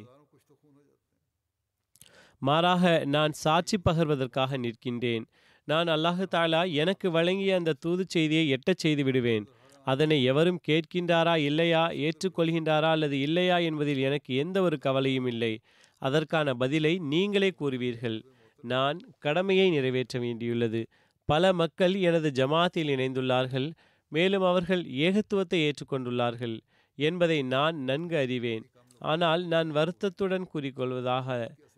மாறாக நான் சாட்சி பகர்வதற்காக நிற்கின்றேன் நான் அல்லாஹு தாலா எனக்கு வழங்கிய அந்த தூது செய்தியை எட்டச் செய்து விடுவேன் அதனை எவரும் கேட்கின்றாரா இல்லையா ஏற்றுக்கொள்கின்றாரா அல்லது இல்லையா என்பதில் எனக்கு எந்த ஒரு கவலையும் இல்லை அதற்கான பதிலை நீங்களே கூறுவீர்கள் நான் கடமையை நிறைவேற்ற வேண்டியுள்ளது பல மக்கள் எனது ஜமாத்தில் இணைந்துள்ளார்கள் மேலும் அவர்கள் ஏகத்துவத்தை ஏற்றுக்கொண்டுள்ளார்கள் என்பதை நான் நன்கு அறிவேன் ஆனால் நான் வருத்தத்துடன் கூறிக்கொள்வதாக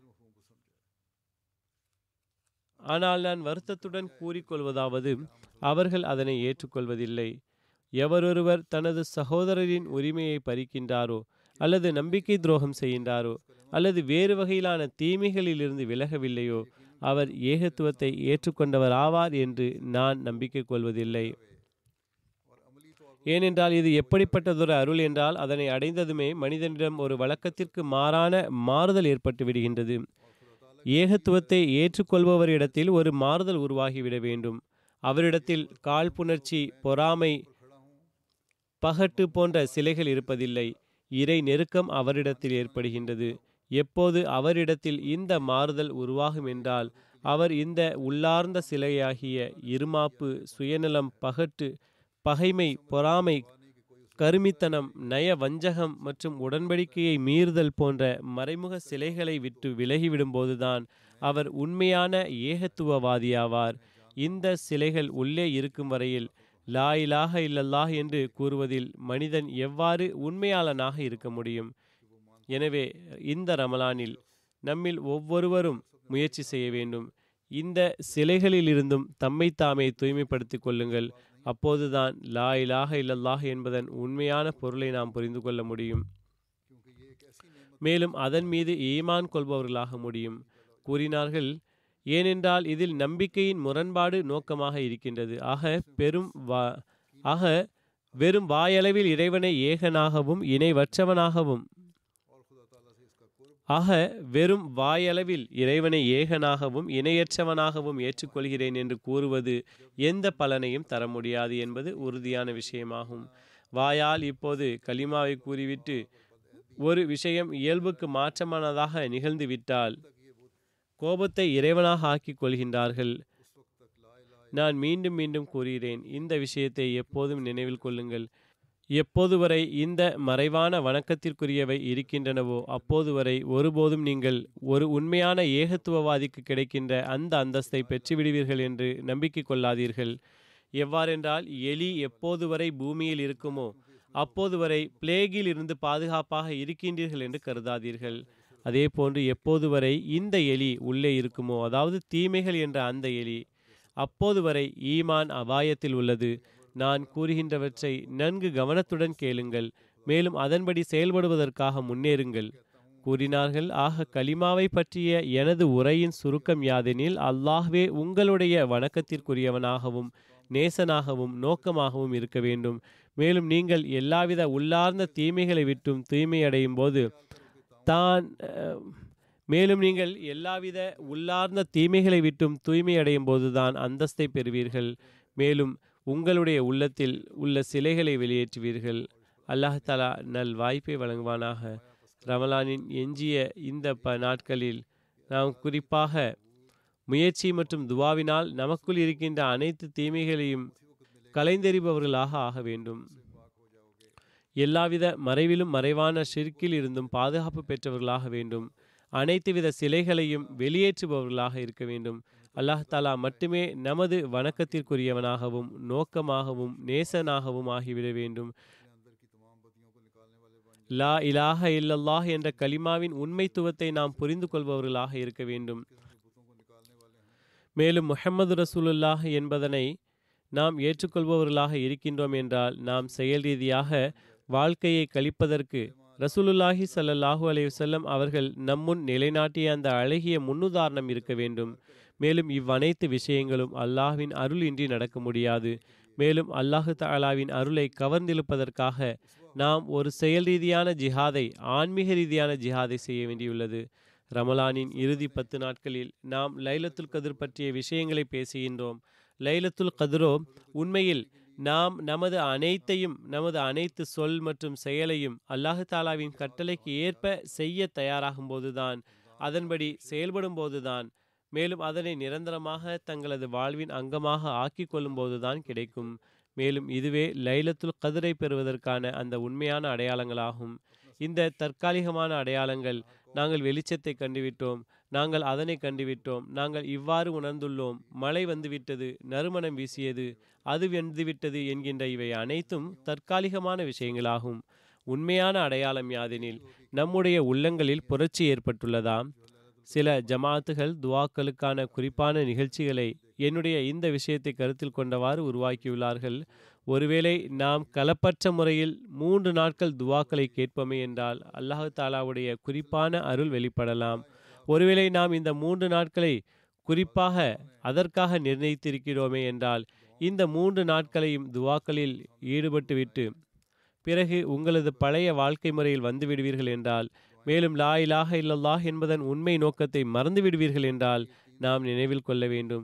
ஆனால் நான் வருத்தத்துடன் கூறிக்கொள்வதாவது அவர்கள் அதனை ஏற்றுக்கொள்வதில்லை எவரொருவர் தனது சகோதரரின் உரிமையை பறிக்கின்றாரோ அல்லது நம்பிக்கை துரோகம் செய்கின்றாரோ அல்லது வேறு வகையிலான தீமைகளிலிருந்து விலகவில்லையோ அவர் ஏகத்துவத்தை ஏற்றுக்கொண்டவர் ஆவார் என்று நான் நம்பிக்கை கொள்வதில்லை ஏனென்றால் இது எப்படிப்பட்டதொரு அருள் என்றால் அதனை அடைந்ததுமே மனிதனிடம் ஒரு வழக்கத்திற்கு மாறான மாறுதல் ஏற்பட்டு விடுகின்றது ஏகத்துவத்தை ஏற்றுக்கொள்பவரிடத்தில் ஒரு மாறுதல் உருவாகிவிட வேண்டும் அவரிடத்தில் காழ்ப்புணர்ச்சி பொறாமை பகட்டு போன்ற சிலைகள் இருப்பதில்லை இறை நெருக்கம் அவரிடத்தில் ஏற்படுகின்றது எப்போது அவரிடத்தில் இந்த மாறுதல் உருவாகும் என்றால் அவர் இந்த உள்ளார்ந்த சிலையாகிய இருமாப்பு சுயநலம் பகட்டு பகைமை பொறாமை கருமித்தனம் நய வஞ்சகம் மற்றும் உடன்படிக்கையை மீறுதல் போன்ற மறைமுக சிலைகளை விட்டு விலகிவிடும்போதுதான் அவர் உண்மையான ஏகத்துவவாதியாவார் இந்த சிலைகள் உள்ளே இருக்கும் வரையில் லா இலாஹ இல்லல்லாஹ் என்று கூறுவதில் மனிதன் எவ்வாறு உண்மையாளனாக இருக்க முடியும் எனவே இந்த ரமலானில் நம்மில் ஒவ்வொருவரும் முயற்சி செய்ய வேண்டும் இந்த சிலைகளிலிருந்தும் தம்மை தாமே தூய்மைப்படுத்திக் கொள்ளுங்கள் அப்போதுதான் லா இலாஹ இல்லல்லாஹ் என்பதன் உண்மையான பொருளை நாம் புரிந்து கொள்ள முடியும் மேலும் அதன் மீது ஈமான் கொள்பவர்களாக முடியும் கூறினார்கள் ஏனென்றால் இதில் நம்பிக்கையின் முரண்பாடு நோக்கமாக இருக்கின்றது ஆக பெரும் வா ஆக வெறும் வாயளவில் இறைவனை ஏகனாகவும் இணைவற்றவனாகவும் ஆக வெறும் வாயளவில் இறைவனை ஏகனாகவும் இணையற்றவனாகவும் ஏற்றுக்கொள்கிறேன் என்று கூறுவது எந்த பலனையும் தர முடியாது என்பது உறுதியான விஷயமாகும் வாயால் இப்போது கலிமாவை கூறிவிட்டு ஒரு விஷயம் இயல்புக்கு மாற்றமானதாக நிகழ்ந்துவிட்டால் கோபத்தை இறைவனாக ஆக்கிக் கொள்கின்றார்கள் நான் மீண்டும் மீண்டும் கூறுகிறேன் இந்த விஷயத்தை எப்போதும் நினைவில் கொள்ளுங்கள் எப்போது வரை இந்த மறைவான வணக்கத்திற்குரியவை இருக்கின்றனவோ அப்போது வரை ஒருபோதும் நீங்கள் ஒரு உண்மையான ஏகத்துவவாதிக்கு கிடைக்கின்ற அந்த அந்தஸ்தை பெற்றுவிடுவீர்கள் என்று நம்பிக்கை கொள்ளாதீர்கள் எவ்வாறென்றால் எலி எப்போது வரை பூமியில் இருக்குமோ அப்போது வரை பிளேகில் இருந்து பாதுகாப்பாக இருக்கின்றீர்கள் என்று கருதாதீர்கள் அதே போன்று எப்போது வரை இந்த எலி உள்ளே இருக்குமோ அதாவது தீமைகள் என்ற அந்த எலி அப்போது வரை ஈமான் அபாயத்தில் உள்ளது நான் கூறுகின்றவற்றை நன்கு கவனத்துடன் கேளுங்கள் மேலும் அதன்படி செயல்படுவதற்காக முன்னேறுங்கள் கூறினார்கள் ஆக கலிமாவை பற்றிய எனது உரையின் சுருக்கம் யாதெனில் அல்லாஹ்வே உங்களுடைய வணக்கத்திற்குரியவனாகவும் நேசனாகவும் நோக்கமாகவும் இருக்க வேண்டும் மேலும் நீங்கள் எல்லாவித உள்ளார்ந்த தீமைகளை விட்டும் தூய்மையடையும் போது தான் அஹ், மேலும் நீங்கள் எல்லாவித உள்ளார்ந்த தீமைகளை விட்டும் தூய்மை அடையும் போதுதான் அந்தஸ்தை பெறுவீர்கள் மேலும் உங்களுடைய உள்ளத்தில் உள்ள சிலைகளை வெளியேற்றுவீர்கள் அல்லாஹ் தலா நல் வாய்ப்பை வழங்குவானாக ரமலானின் எஞ்சிய இந்த ப நாட்களில் நாம் குறிப்பாக முயற்சி மற்றும் துவாவினால் நமக்குள் இருக்கின்ற அனைத்து தீமைகளையும் கலைந்தெறிபவர்களாக ஆக வேண்டும் எல்லாவித மறைவிலும் மறைவான ஷிர்கில் இருந்தும் பாதுகாப்பு பெற்றவர்களாக வேண்டும் அனைத்து வித சிலைகளையும் வெளியேற்றுபவர்களாக இருக்க வேண்டும் அல்லாஹ் தாலா மட்டுமே நமது வணக்கத்திற்குரியவனாகவும் நோக்கமாகவும் நேசனாகவும் ஆகிவிட வேண்டும் லா இலாஹ இல்லல்லாஹ் என்ற கலிமாவின் உண்மைத்துவத்தை நாம் புரிந்து கொள்பவர்களாக இருக்க வேண்டும் மேலும் முஹம்மது ரசூலுல்லாஹ் என்பதனை நாம் ஏற்றுக்கொள்பவர்களாக இருக்கின்றோம் என்றால் நாம் செயல் ரீதியாக வாழ்க்கையை கழிப்பதற்கு ரசூலுல்லாஹி ஸல்லல்லாஹு அலைஹி வஸல்லம் அவர்கள் நம்முன் நிலைநாட்டிய அந்த அழகிய முன்னுதாரணம் இருக்க வேண்டும் மேலும் இவ்வனைத்து விஷயங்களும் அல்லாஹ்வின் அருள் இன்றி நடக்க முடியாது மேலும் அல்லாஹு தஆலாவின் அருளை கவர்ந்திழுப்பதற்காக நாம் ஒரு செயல் ரீதியான ஜிஹாதை ஆன்மீக ரீதியான ஜிஹாதை செய்ய வேண்டியுள்ளது ரமலானின் இறுதி பத்து நாட்களில் நாம் லைலத்துல் கதிர் பற்றிய விஷயங்களை பேசுகின்றோம் லைலத்துல் கதிரோ உண்மையில் நாம் நமது அனைத்தையும் நமது அனைத்து சொல் மற்றும் செயலையும் அல்லாஹு தாலாவின் கட்டளைக்கு ஏற்ப செய்ய தயாராகும் போதுதான் அதன்படி செயல்படும் போதுதான் மேலும் அதனை நிரந்தரமாக தங்களது வாழ்வின் அங்கமாக ஆக்கிக் கொள்ளும் போதுதான் கிடைக்கும் மேலும் இதுவே லைலத்துல் கதிரை பெறுவதற்கான அந்த உண்மையான அடையாளங்களாகும் இந்த தற்காலிகமான அடையாளங்கள் நாங்கள் வெளிச்சத்தை கண்டுவிட்டோம் நாங்கள் அதனை கண்டுவிட்டோம் நாங்கள் இவ்வாறு உணர்ந்துள்ளோம் மழை வந்துவிட்டது நறுமணம் வீசியது அது வந்துவிட்டது என்கின்ற இவை அனைத்தும் தற்காலிகமான விஷயங்களாகும் உண்மையான அடையாளம் யாதெனில் நம்முடைய உள்ளங்களில் புரட்சி ஏற்பட்டுள்ளதாம் சில ஜமாத்துகள் துவாக்களுக்கான குறிப்பான நிகழ்ச்சிகளை என்னுடைய இந்த விஷயத்தை கருத்தில் கொண்டவாறு உருவாக்கியுள்ளார்கள் ஒருவேளை நாம் கலப்பற்ற முறையில் மூன்று நாட்கள் துவாக்களை கேட்போமே என்றால் அல்லாஹு தாலாவுடைய குறிப்பான அருள் வெளிப்படலாம் ஒருவேளை நாம் இந்த மூன்று நாட்களை குறிப்பாக அதற்காக நிர்ணயித்திருக்கிறோமே என்றால் இந்த மூன்று நாட்களையும் துவாக்களில் ஈடுபட்டுவிட்டு பிறகு உங்களது பழைய வாழ்க்கை முறையில் வந்து விடுவீர்கள் என்றால் மேலும் லா இலாஹ இல்லல்லாஹ் என்பதன் உண்மை நோக்கத்தை மறந்து விடுவீர்கள் என்றால் நாம் நினைவில் கொள்ள வேண்டும்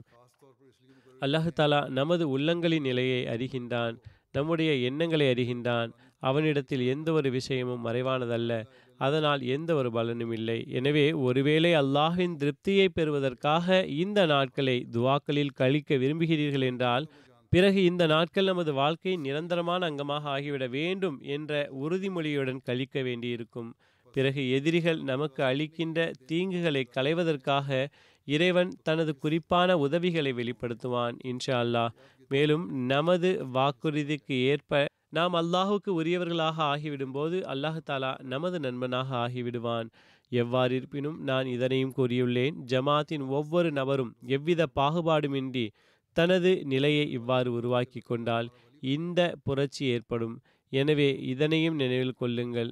அல்லாஹு தாலா நமது உள்ளங்களின் நிலையை அறிகின்றான் நம்முடைய எண்ணங்களை அறிகின்றான் அவனிடத்தில் எந்த ஒரு விஷயமும் மறைவானதல்ல அதனால் எந்த ஒரு பலனும் இல்லை எனவே ஒருவேளை அல்லாஹின் திருப்தியை பெறுவதற்காக இந்த நாட்களை துவாக்களில் கழிக்க விரும்புகிறீர்கள் என்றால் பிறகு இந்த நாட்கள் நமது வாழ்க்கையின் நிரந்தரமான அங்கமாக ஆகிவிட வேண்டும் என்ற உறுதிமொழியுடன் கழிக்க வேண்டியிருக்கும் பிறகு எதிரிகள் நமக்கு அளிக்கின்ற தீங்குகளை களைவதற்காக இறைவன் தனது குறிப்பான உதவிகளை வெளிப்படுத்துவான் இன்ஷா அல்லாஹ் மேலும் நமது வாக்குறுதிக்கு ஏற்ப நாம் அல்லாஹுக்கு உரியவர்களாக ஆகிவிடும்போது அல்லாஹு தாலா நமது நண்பனாக ஆகிவிடுவான் எவ்வாறு இருப்பினும் நான் இதனையும் கூறியுள்ளேன் ஜமாத்தின் ஒவ்வொரு நபரும் எவ்வித பாகுபாடுமின்றி தனது நிலையை இவ்வாறு உருவாக்கி கொண்டால் இந்த புரட்சி ஏற்படும் எனவே இதனையும் நினைவில் கொள்ளுங்கள்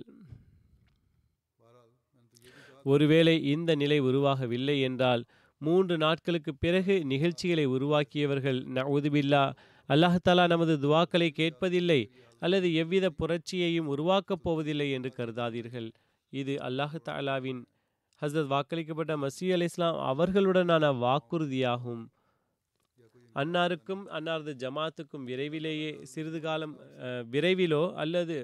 ஒருவேளை இந்த நிலை உருவாகவில்லை என்றால் மூன்று நாட்களுக்கு பிறகு நிகழ்ச்சிகளை உருவாக்கியவர்கள் நவுதுபில்லா அல்லாஹாலா நமது துவாக்களை கேட்பதில்லை அல்லது எவ்வித புரட்சியையும் உருவாக்கப் போவதில்லை என்று கருதாதீர்கள் இது அல்லாஹு தாலாவின் ஹசரத் வாக்களிக்கப்பட்ட மசீ அலி இஸ்லாம் அவர்களுடனான வாக்குறுதியாகும் அன்னாருக்கும் அன்னாரது ஜமாத்துக்கும் விரைவிலேயே சிறிது காலம் அஹ், விரைவிலோ அல்லது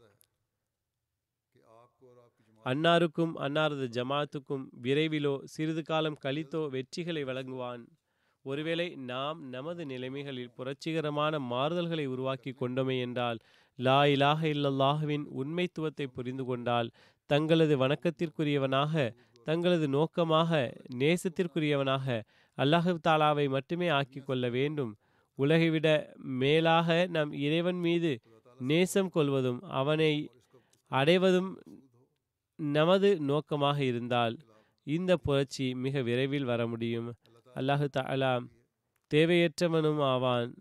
அன்னாருக்கும் அன்னாரது ஜமாத்துக்கும் விரைவிலோ சிறிது காலம் கழித்தோ வெற்றிகளை வழங்குவான் ஒருவேளை நாம் நமது நிலைமைகளில் புரட்சிகரமான மாறுதல்களை உருவாக்கி கொண்டோமே என்றால் லா இலாஹ இல்லல்லாஹுவின் உண்மைத்துவத்தை புரிந்து கொண்டால் தங்களது வணக்கத்திற்குரியவனாக தங்களது நோக்கமாக நேசத்திற்குரியவனாக அல்லாஹு தாலாவை மட்டுமே ஆக்கிக் கொள்ள வேண்டும் உலகை விட மேலாக நம் இறைவன் மீது நேசம் கொள்வதும் அவனை அடைவதும் நமது நோக்கமாக இருந்தால் இந்த புரட்சி மிக விரைவில் வர முடியும் அல்லாஹு தஆலா தேவையற்றவனும் ஆவான்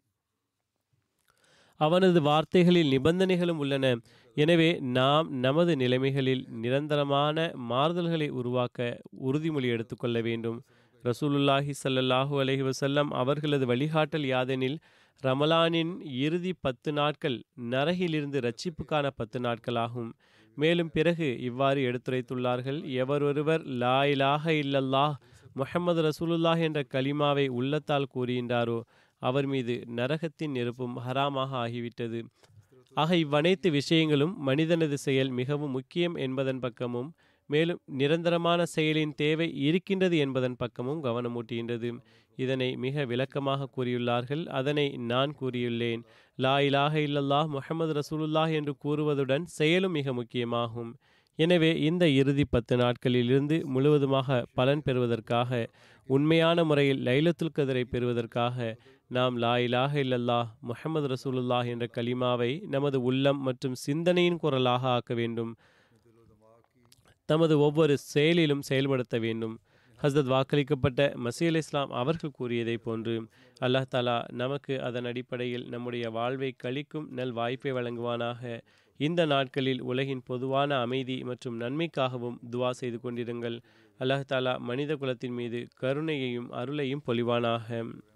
அவனது வார்த்தைகளில் நிபந்தனைகளும் உள்ளன எனவே நாம் நமது நிலைமைகளில் நிரந்தரமான மாறுதல்களை உருவாக்க உறுதிமொழி எடுத்துக்கொள்ள வேண்டும் ரசூலுல்லாஹி ஸல்லல்லாஹு அலைஹி வஸல்லம் அவர்களது வழிகாட்டல் யாதெனில் ரமலானின் இறுதி பத்து நாட்கள் நரகிலிருந்து ரட்சிப்புக்கான பத்து நாட்களாகும் மேலும் பிறகு இவ்வாறு எடுத்துரைத்துள்ளார்கள் எவர் ஒருவர் லா இலாஹ இல்லல்லாஹ் முஹம்மது ரசூலுல்லாஹ் என்ற கலிமாவை உள்ளத்தால் கூறுகின்றாரோ அவர் மீது நரகத்தின் நெருப்பும் ஹராமாக ஆகிவிட்டது ஆக இவ்வனைத்து விஷயங்களும் மனிதனது செயல் மிகவும் முக்கியம் என்பதன் பக்கமும் மேலும் நிரந்தரமான செயலின் தேவை இருக்கின்றது என்பதன் பக்கமும் கவனமூட்டுகின்றது இதனை மிக விளக்கமாக கூறியுள்ளார்கள் அதனை நான் கூறியுள்ளேன் லா இலாஹ இல்லல்லாஹ் முஹம்மது ரசூலுல்லாஹ் என்று கூறுவதுடன் செயலும் மிக முக்கியமாகும் எனவே இந்த இறுதி பத்து நாட்களிலிருந்து முழுவதுமாக பலன் பெறுவதற்காக உண்மையான முறையில் லைலத்துல் கதரை பெறுவதற்காக நாம் லா இலாஹ இல்லல்லாஹ் முஹம்மது ரசூலுல்லாஹ் என்ற கலிமாவை நமது உள்ளம் மற்றும் சிந்தனையின் குரலாக ஆக்க வேண்டும் தமது ஒவ்வொரு செயலிலும் செயல்படுத்த வேண்டும் ஹசரத் வாக்களிக்கப்பட்ட மசீல் இஸ்லாம் அவர்கள் கூறியதை போன்று அல்லாஹ் தாலா நமக்கு அதன் அடிப்படையில் நம்முடைய வாழ்வை கழிக்கும் நல் வாய்ப்பை வழங்குவானாக இந்த நாட்களில் உலகின் பொதுவான அமைதி மற்றும் நன்மைக்காகவும் துவா செய்து கொண்டிருங்கள் அல்லாஹ் தாலா மனித குலத்தின் மீது கருணையையும் அருளையும் பொழிவானாக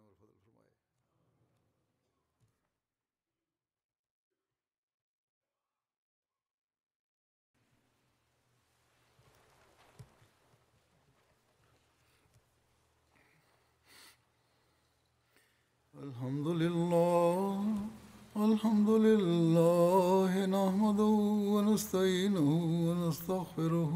الحمد لله الحمد لله نحمده ونستعينه ونستغفره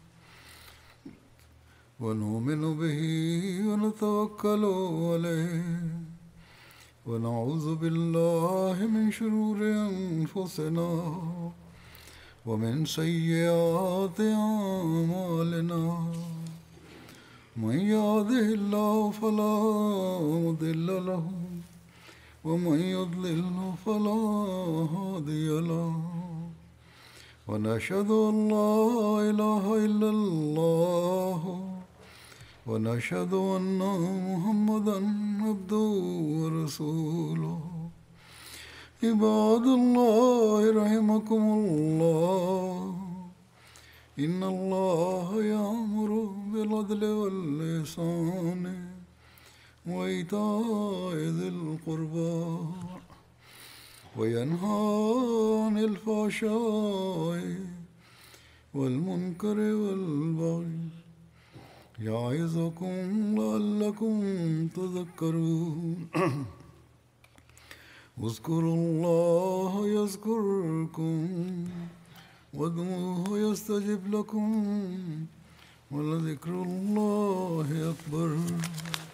ونؤمن به ونتوكل عليه ونعوذ بالله من شرور أنفسنا ومن سيئات أعمالنا من يهده الله فلا مضل له ومن يضلل فلا هادي له ونشهد ان لا اله الا الله ونشهد ان محمدا عبده ورسوله عباد الله رحمكم الله إن الله يأمر بالعدل والإحسان وإيتاء ذي القربى وينهى عن الفحشاء والمنكر والبغي يعظكم لعلكم تذكرون اذكروا الله يذكركم وادعوه يستجب لكم ولذكر الله أكبر